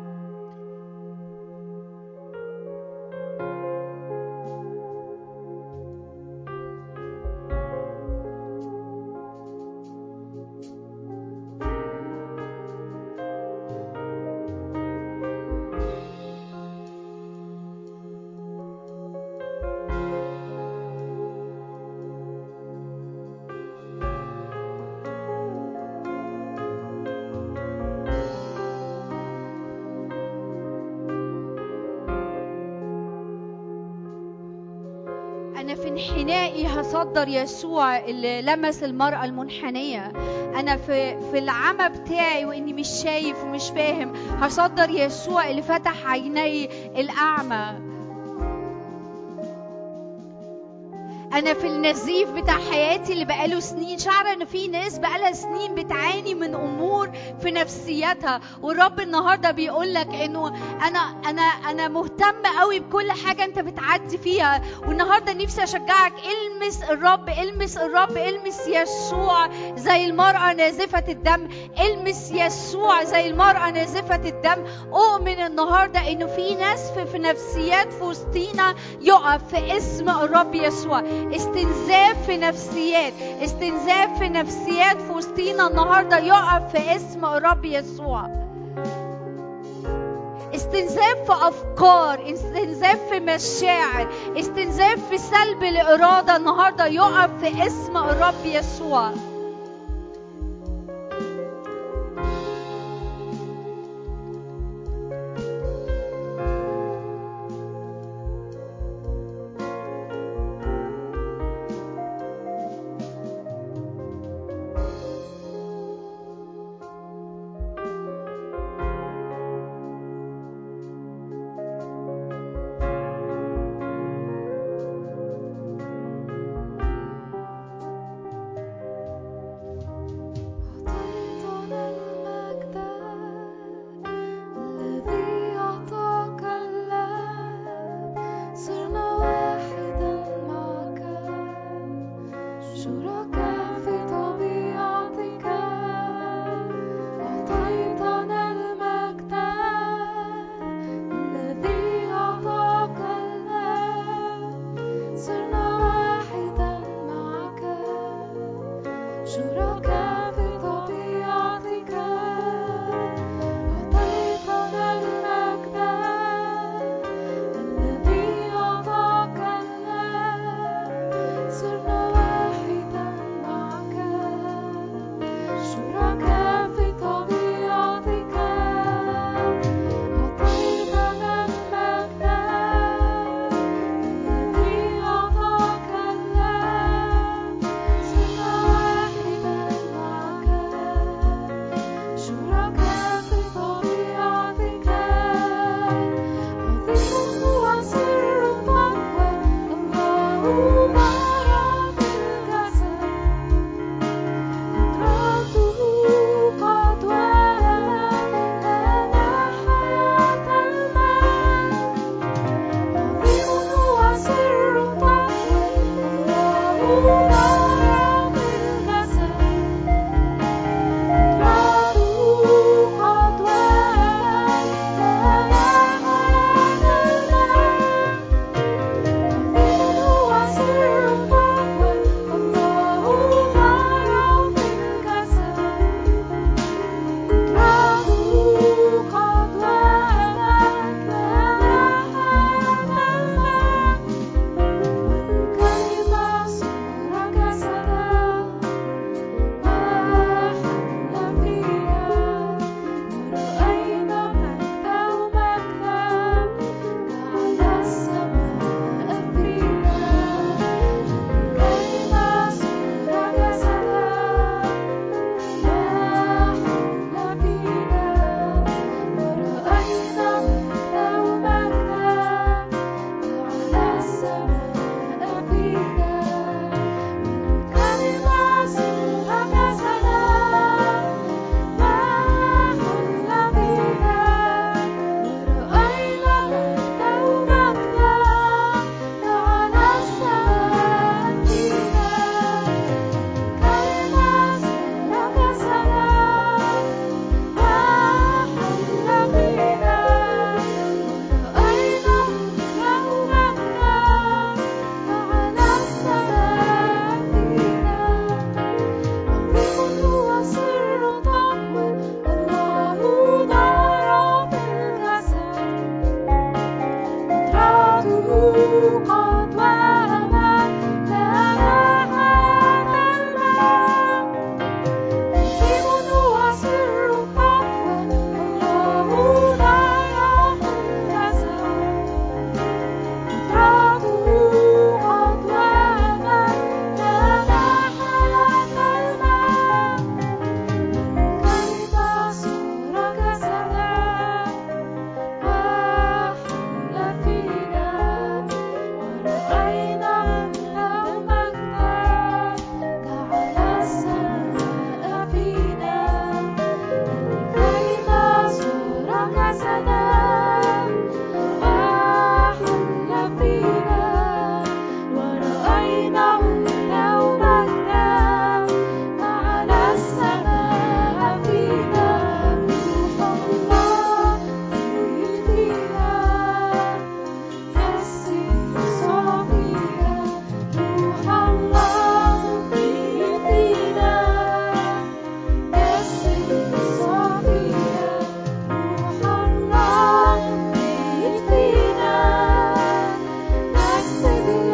أنا في انحنائي هصدر يسوع اللي لمس المرأة المنحنية أنا في في العمى بتاعي وإني مش شايف ومش فاهم هصدر يسوع اللي فتح عيني الأعمى انا في النزيف بتاع حياتي اللي بقاله سنين شعر ان في ناس بقالها سنين بتعاني من امور في نفسيتها والرب النهارده بيقول لك انه انا انا انا مهتم قوي بكل حاجه انت بتعدي فيها والنهارده نفسي اشجعك المس الرب المس الرب المس يسوع زي المراه نازفه الدم المس يسوع زي المراه نازفه الدم اؤمن النهارده انه في نسف في نفسيات في وسطينا يقف في اسم الرب يسوع استنزاف في نفسيات استنزاف في نفسيات في وسطينا النهارده يقف في اسم الرب يسوع استنزاف في افكار استنزاف في مشاعر استنزاف في سلب الاراده النهارده يقف في اسم الرب يسوع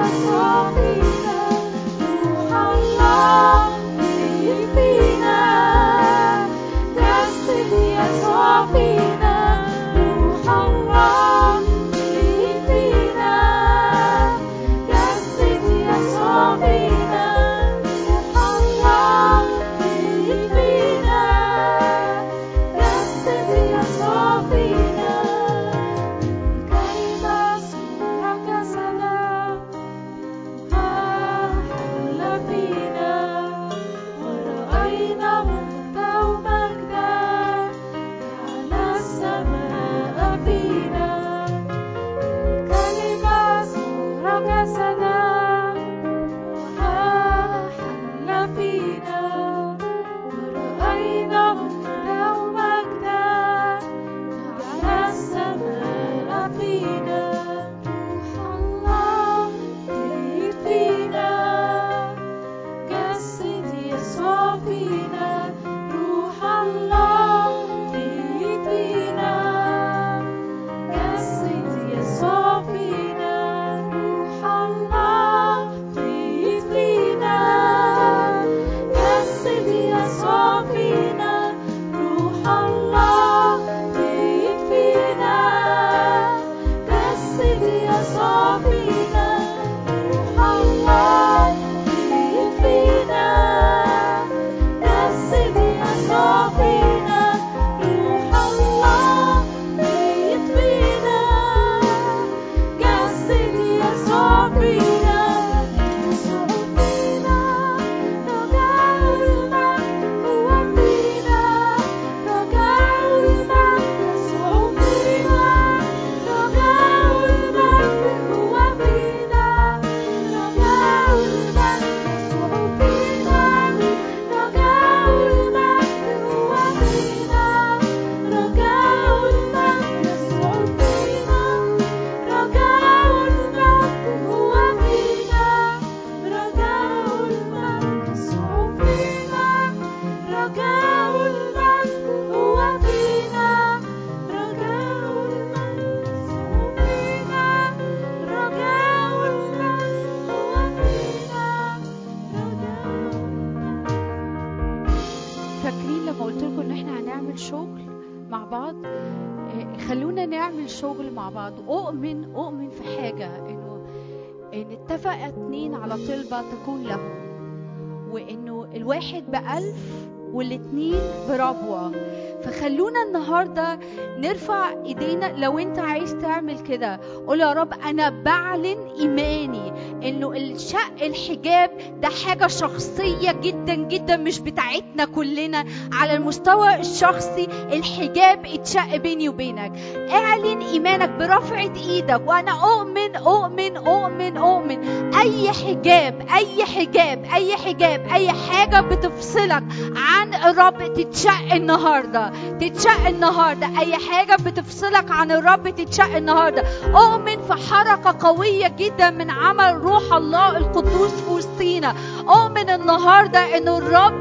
خلونا نعمل شغل مع بعض أؤمن أؤمن في حاجة إنه إن اتفق اتنين على طلبة تكون لهم وإنه الواحد بألف والاتنين بربوة فخلونا النهاردة نرفع ايدينا لو انت عايز تعمل كده قول يا رب انا بعلن ايماني انه الشق الحجاب ده حاجة شخصية جدا جدا مش بتاعتنا كلنا على المستوى الشخصي الحجاب اتشق بيني وبينك اعلن ايمانك برفعة ايدك وانا اؤمن اؤمن اؤمن اؤمن اي حجاب اي حجاب اي حجاب اي حاجة بتفصلك عن الرب تتشق النهارده تتشق النهارده اي حاجه بتفصلك عن الرب تتشق النهارده اؤمن في حركه قويه جدا من عمل روح الله القدوس في وسطينا اؤمن النهارده ان الرب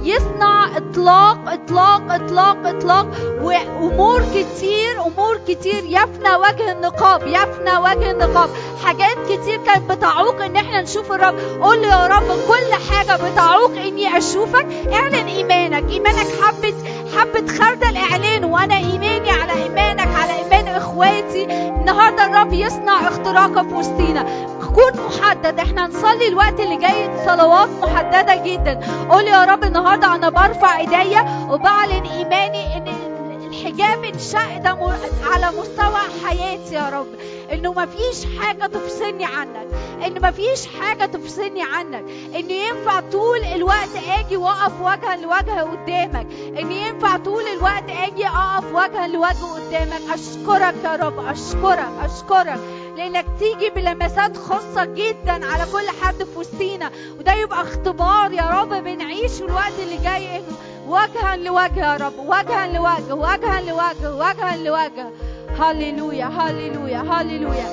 يصنع اطلاق اطلاق اطلاق اطلاق وامور كتير امور كتير يفنى وجه النقاب يفنى وجه النقاب حاجات كتير كانت بتعوق ان احنا نشوف الرب قول له يا رب كل حاجه بتعوق اني اشوفك اعلن ايمانك ايمانك حبه حبه خردل اعلانه وانا ايماني على ايمانك على ايمان اخواتي النهارده الرب يصنع اختراقه في وسطينا كون محدد احنا نصلي الوقت اللي جاي صلوات محدده جدا قول يا رب النهارده انا برفع ايديا وبعلن ايماني ان الحجاب انشق ده على مستوى حياتي يا رب انه مفيش حاجه تفصلني عنك ان مفيش حاجه تفصلني عنك ان ينفع طول الوقت اجي واقف وجها لوجه قدامك ان ينفع طول الوقت اجي اقف وجها لوجه قدامك اشكرك يا رب اشكرك اشكرك لانك تيجي بلمسات خاصه جدا على كل حد في وسطينا وده يبقى اختبار يا رب بنعيش الوقت اللي جاي انه وجها لوجه يا رب وجها لوجه وجها لوجه وجها لوجه هللويا هللويا هللويا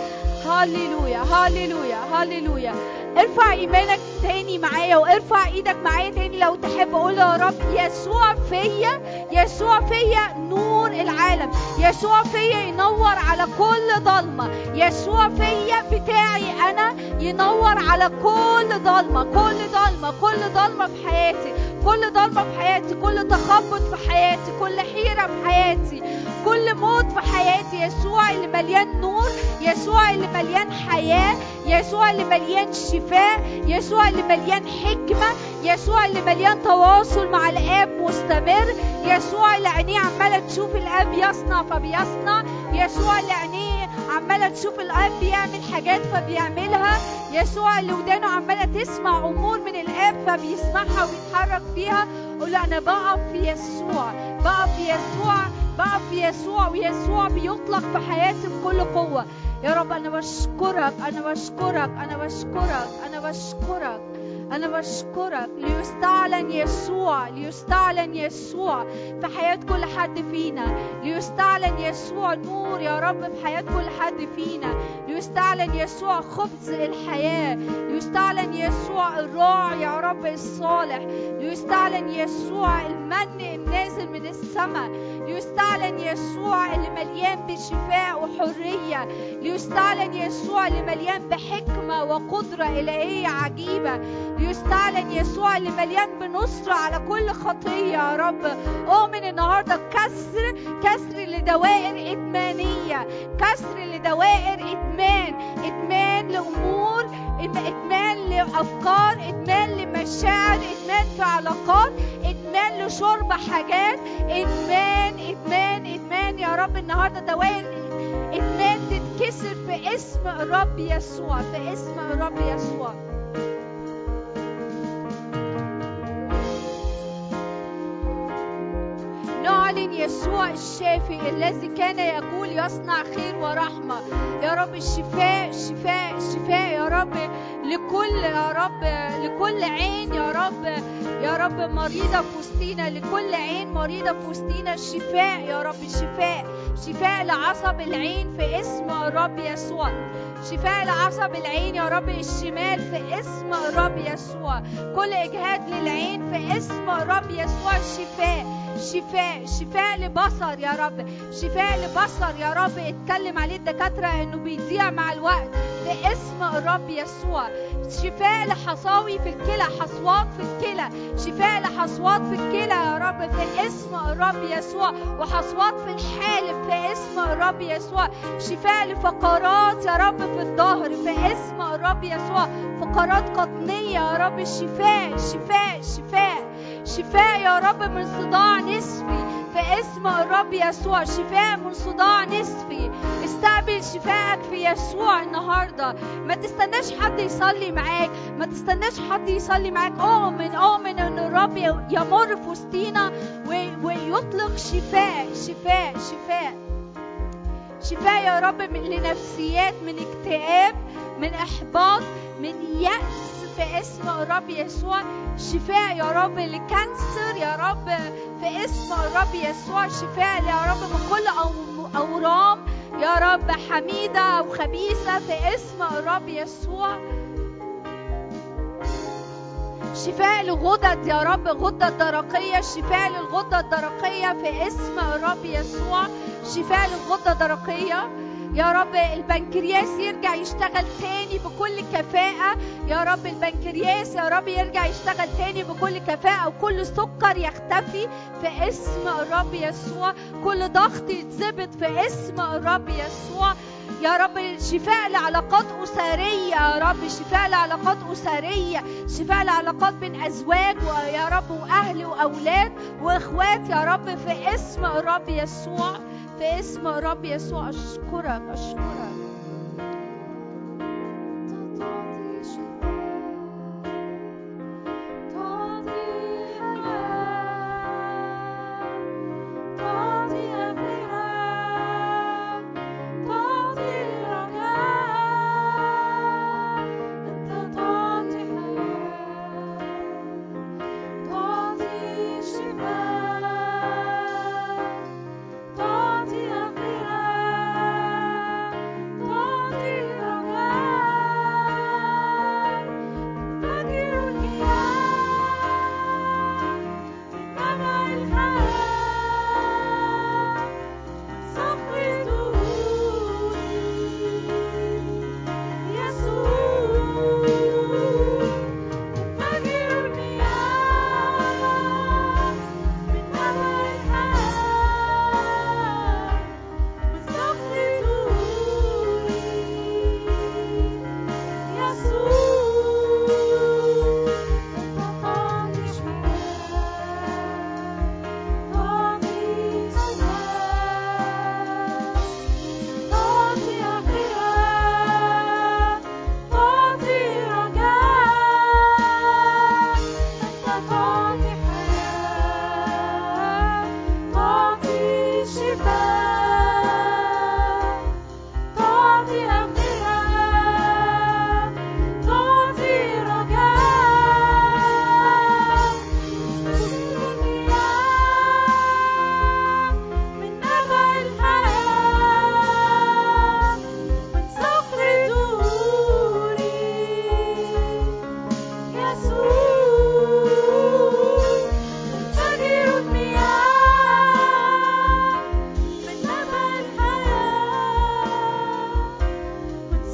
هللويا هللويا هللويا ارفع ايمانك تاني معايا وارفع ايدك معايا تاني لو تحب قول يا رب يسوع فيا يسوع فيا نور العالم يسوع فيا ينور على كل ضلمه يسوع فيا بتاعي انا ينور على كل ضلمة كل ضلمة كل ضلمة في حياتي كل ضلمة في حياتي كل تخبط في حياتي كل حيرة في حياتي كل موت في حياتي يسوع اللي مليان نور يسوع اللي مليان حياة يسوع اللي مليان شفاء يسوع اللي مليان حكمة يسوع اللي مليان تواصل مع الآب مستمر يسوع اللي عينيه عمالة تشوف الآب يصنع فبيصنع يسوع اللي عينيه عمالة تشوف الآب بيعمل حاجات فبيعملها يسوع اللي ودانه عمالة تسمع أمور من الآب فبيسمعها ويتحرك فيها قول له أنا بقف في يسوع بقف في يسوع بقف في يسوع ويسوع بيطلق في حياتي بكل قوة يا رب أنا بشكرك أنا بشكرك أنا بشكرك أنا بشكرك أنا بشكرك ليستعلن يسوع ليستعلن يسوع في حياة كل حد فينا ليستعلن يسوع نور يا رب في حياة كل حد فينا ليستعلن يسوع خبز الحياة ليستعلن يسوع الراعي يا رب الصالح ليستعلن يسوع المن النازل من السماء ليستعلن يسوع اللي مليان بشفاء وحرية ليستعلن يسوع اللي مليان بحكمة وقدرة إلهية عجيبة ليستعلن يسوع اللي مليان بنصرة على كل خطية يا رب أؤمن النهاردة كسر كسر لدوائر إدمانية كسر لدوائر إدمان إدمان لأمور إدمان لأفكار إدمان لمشاعر إدمان في علاقات إدمان لشرب حاجات إدمان إدمان إدمان يا رب النهاردة دوائر إدمان تتكسر في اسم الرب يسوع في اسم الرب يسوع نعلن يسوع الشافي الذي كان يقول يصنع خير ورحمة يا رب الشفاء شفاء شفاء يا رب لكل يا رب لكل عين يا رب يا رب مريضة في وسطينا لكل عين مريضة في وسطينا شفاء يا رب شفاء شفاء لعصب العين في اسم الرب يسوع شفاء لعصب العين يا رب الشمال في اسم الرب يسوع كل اجهاد للعين في اسم الرب يسوع شفاء شفاء شفاء لبصر يا رب شفاء لبصر يا رب اتكلم عليه الدكاترة انه بيضيع مع الوقت في اسم الرب يسوع شفاء لحصاوي في الكلى حصوات في الكلى شفاء لحصوات في الكلى يا رب في اسم الرب يسوع وحصوات في الحالب في اسم الرب يسوع شفاء لفقرات يا رب في الظهر في اسم الرب يسوع فقرات قطنية يا رب شفاء شفاء شفاء شفاء يا رب من صداع نصفي في اسم الرب يسوع شفاء من صداع نصفي استقبل شفائك في يسوع النهارده ما تستناش حد يصلي معاك ما تستناش حد يصلي معاك اؤمن اؤمن ان الرب يمر في وسطينا ويطلق شفاء شفاء شفاء شفاء يا رب من لنفسيات من اكتئاب من احباط من يأس في اسم الرب يسوع شفاء يا رب لكانسر يا رب في اسم الرب يسوع شفاء يا رب من كل أورام يا رب حميدة وخبيثة في اسم الرب يسوع شفاء لغدد يا رب غدة درقية شفاء للغدة الدرقية في اسم الرب يسوع شفاء للغدة الدرقية يا رب البنكرياس يرجع يشتغل تاني بكل كفاءة يا رب البنكرياس يا رب يرجع يشتغل تاني بكل كفاءة وكل سكر يختفي في اسم الرب يسوع كل ضغط يتظبط في اسم الرب يسوع يا رب شفاء لعلاقات أسرية يا رب شفاء لعلاقات أسرية شفاء لعلاقات بين أزواج ويا رب وأهل وأولاد وإخوات يا رب في اسم الرب يسوع في اسم الرب يسوع أشكرك أشكرك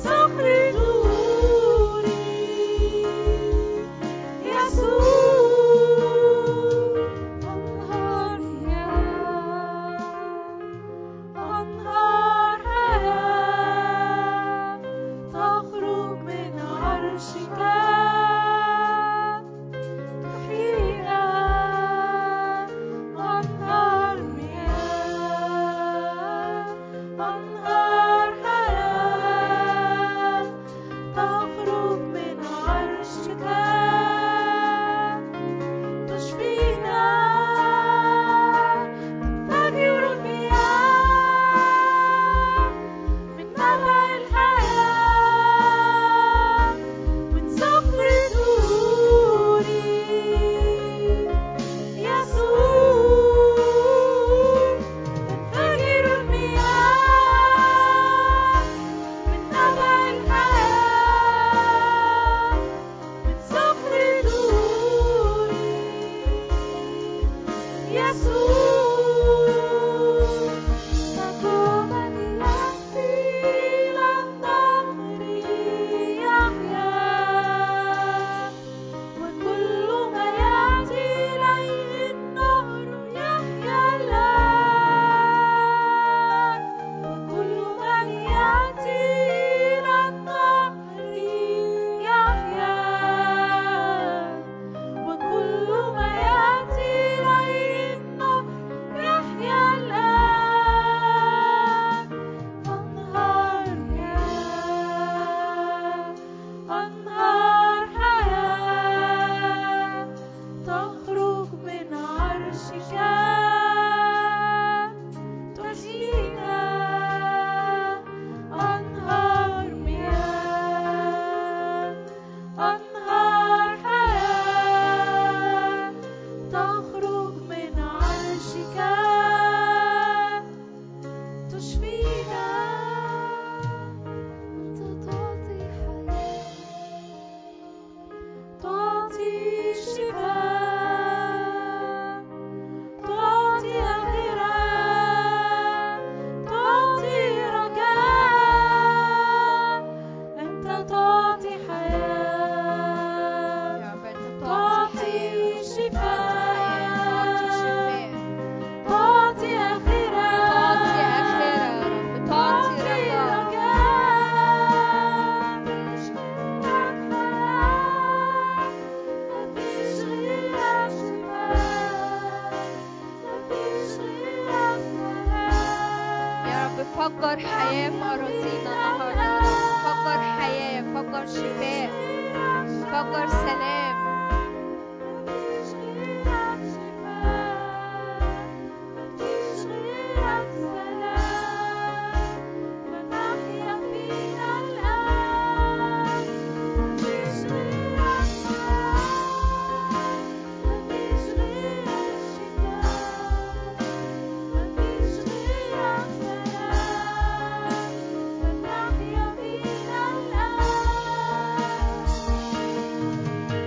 فجر حياة في أراضينا النهاردة يا رب فجر حياة فجر شفاء فجر سلام مفيش غيرك شفاء مفيش غيرك سلام فنحيا فينا الآن مفيش غيرك سلام مفيش غيرك شفاء مفيش غيرك سلام فنحيا فينا الآن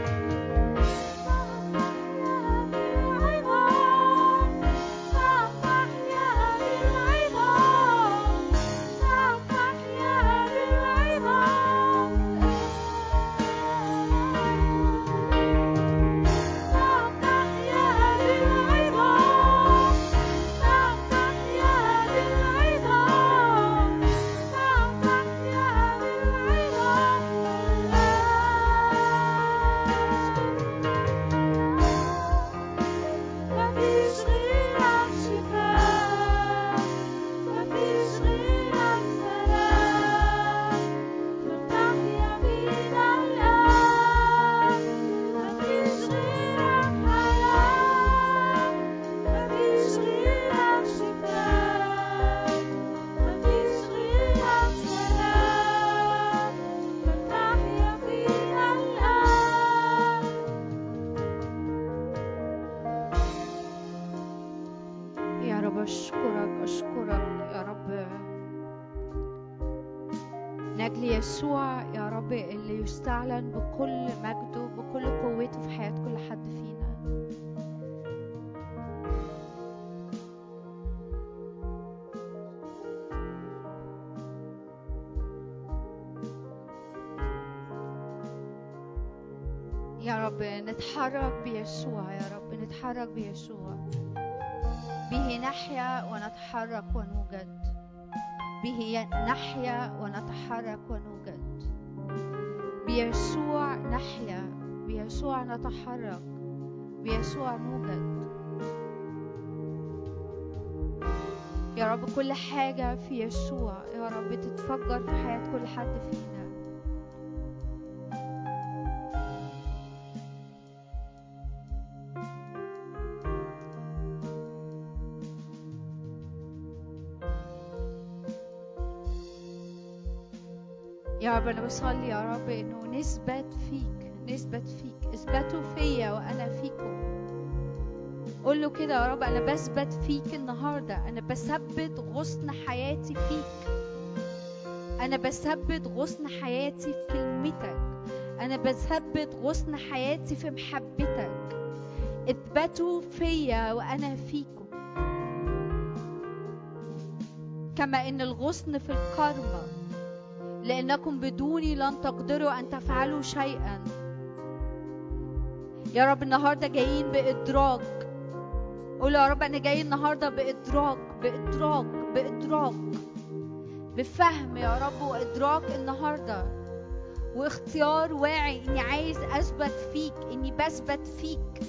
مفيش غيرك شفاء مفيش غيرك سلام فنحيا بينا الآن مفيش غيرك حياة مفيش غيرك شفاء مفيش غيرك سلام فنحيا بينا الآن يا رب أشكرك أشكرك يا رب نجل يسوع يا رب اللي يستعلن بكل مجده بكل قوته في حياة كل حد فينا يا رب نتحرك بيسوع يا رب نتحرك بيسوع به نحيا ونتحرك ونوجد به نحيا ونتحرك ونوجد بيسوع نحيا بيسوع نتحرك بيسوع نوجد يا رب كل حاجة في يسوع يا رب تتفجر في حياة كل حد فينا يا رب انا بصلي يا رب انه نثبت فيك نثبت فيك اثبتوا فيا وانا فيكم قول له كده يا رب انا بثبت فيك النهارده انا بثبت غصن حياتي فيك انا بثبت غصن حياتي في كلمتك انا بثبت غصن حياتي في محبتك اثبتوا فيا وانا فيكم كما ان الغصن في الكرمه لأنكم بدوني لن تقدروا أن تفعلوا شيئا يا رب النهاردة جايين بإدراك قول يا رب أنا جاي النهاردة بإدراك بإدراك بإدراك بفهم يا رب وإدراك النهاردة واختيار واعي إني عايز أثبت فيك إني بثبت فيك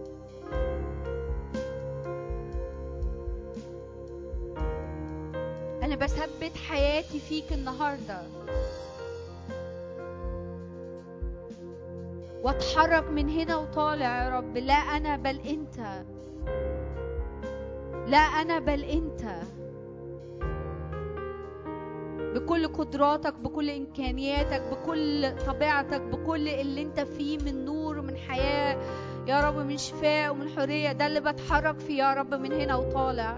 أنا بثبت حياتي فيك النهاردة واتحرك من هنا وطالع يا رب لا أنا بل أنت لا أنا بل أنت بكل قدراتك بكل إمكانياتك بكل طبيعتك بكل اللي أنت فيه من نور ومن حياة يا رب من شفاء ومن حرية ده اللي بتحرك فيه يا رب من هنا وطالع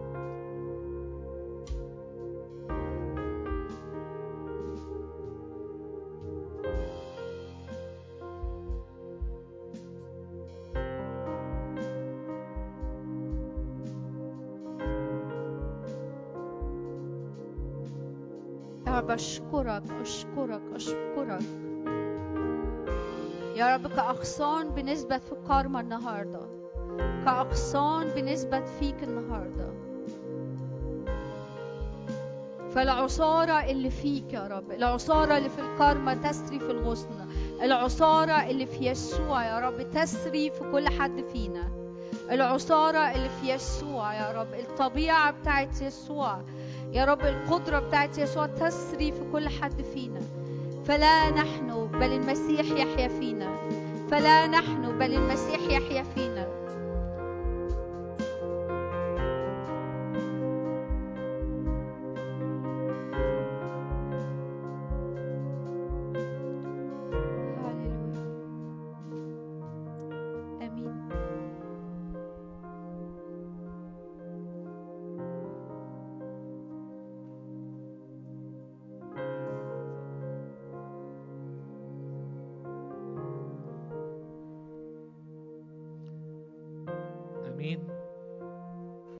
يا رب أشكرك أشكرك أشكرك يا رب كأغصان بنثبت في كارما النهاردة كأغصان بنثبت فيك النهاردة فالعصارة اللي فيك يا رب العصارة اللي في الكارما تسري في الغصن العصارة اللي في يسوع يا رب تسري في كل حد فينا العصارة اللي في يسوع يا رب الطبيعة بتاعت يسوع يا رب القدرة بتاعت يسوع تسري في كل حد فينا فلا نحن بل المسيح يحيا فينا فلا نحن بل المسيح يحيا فينا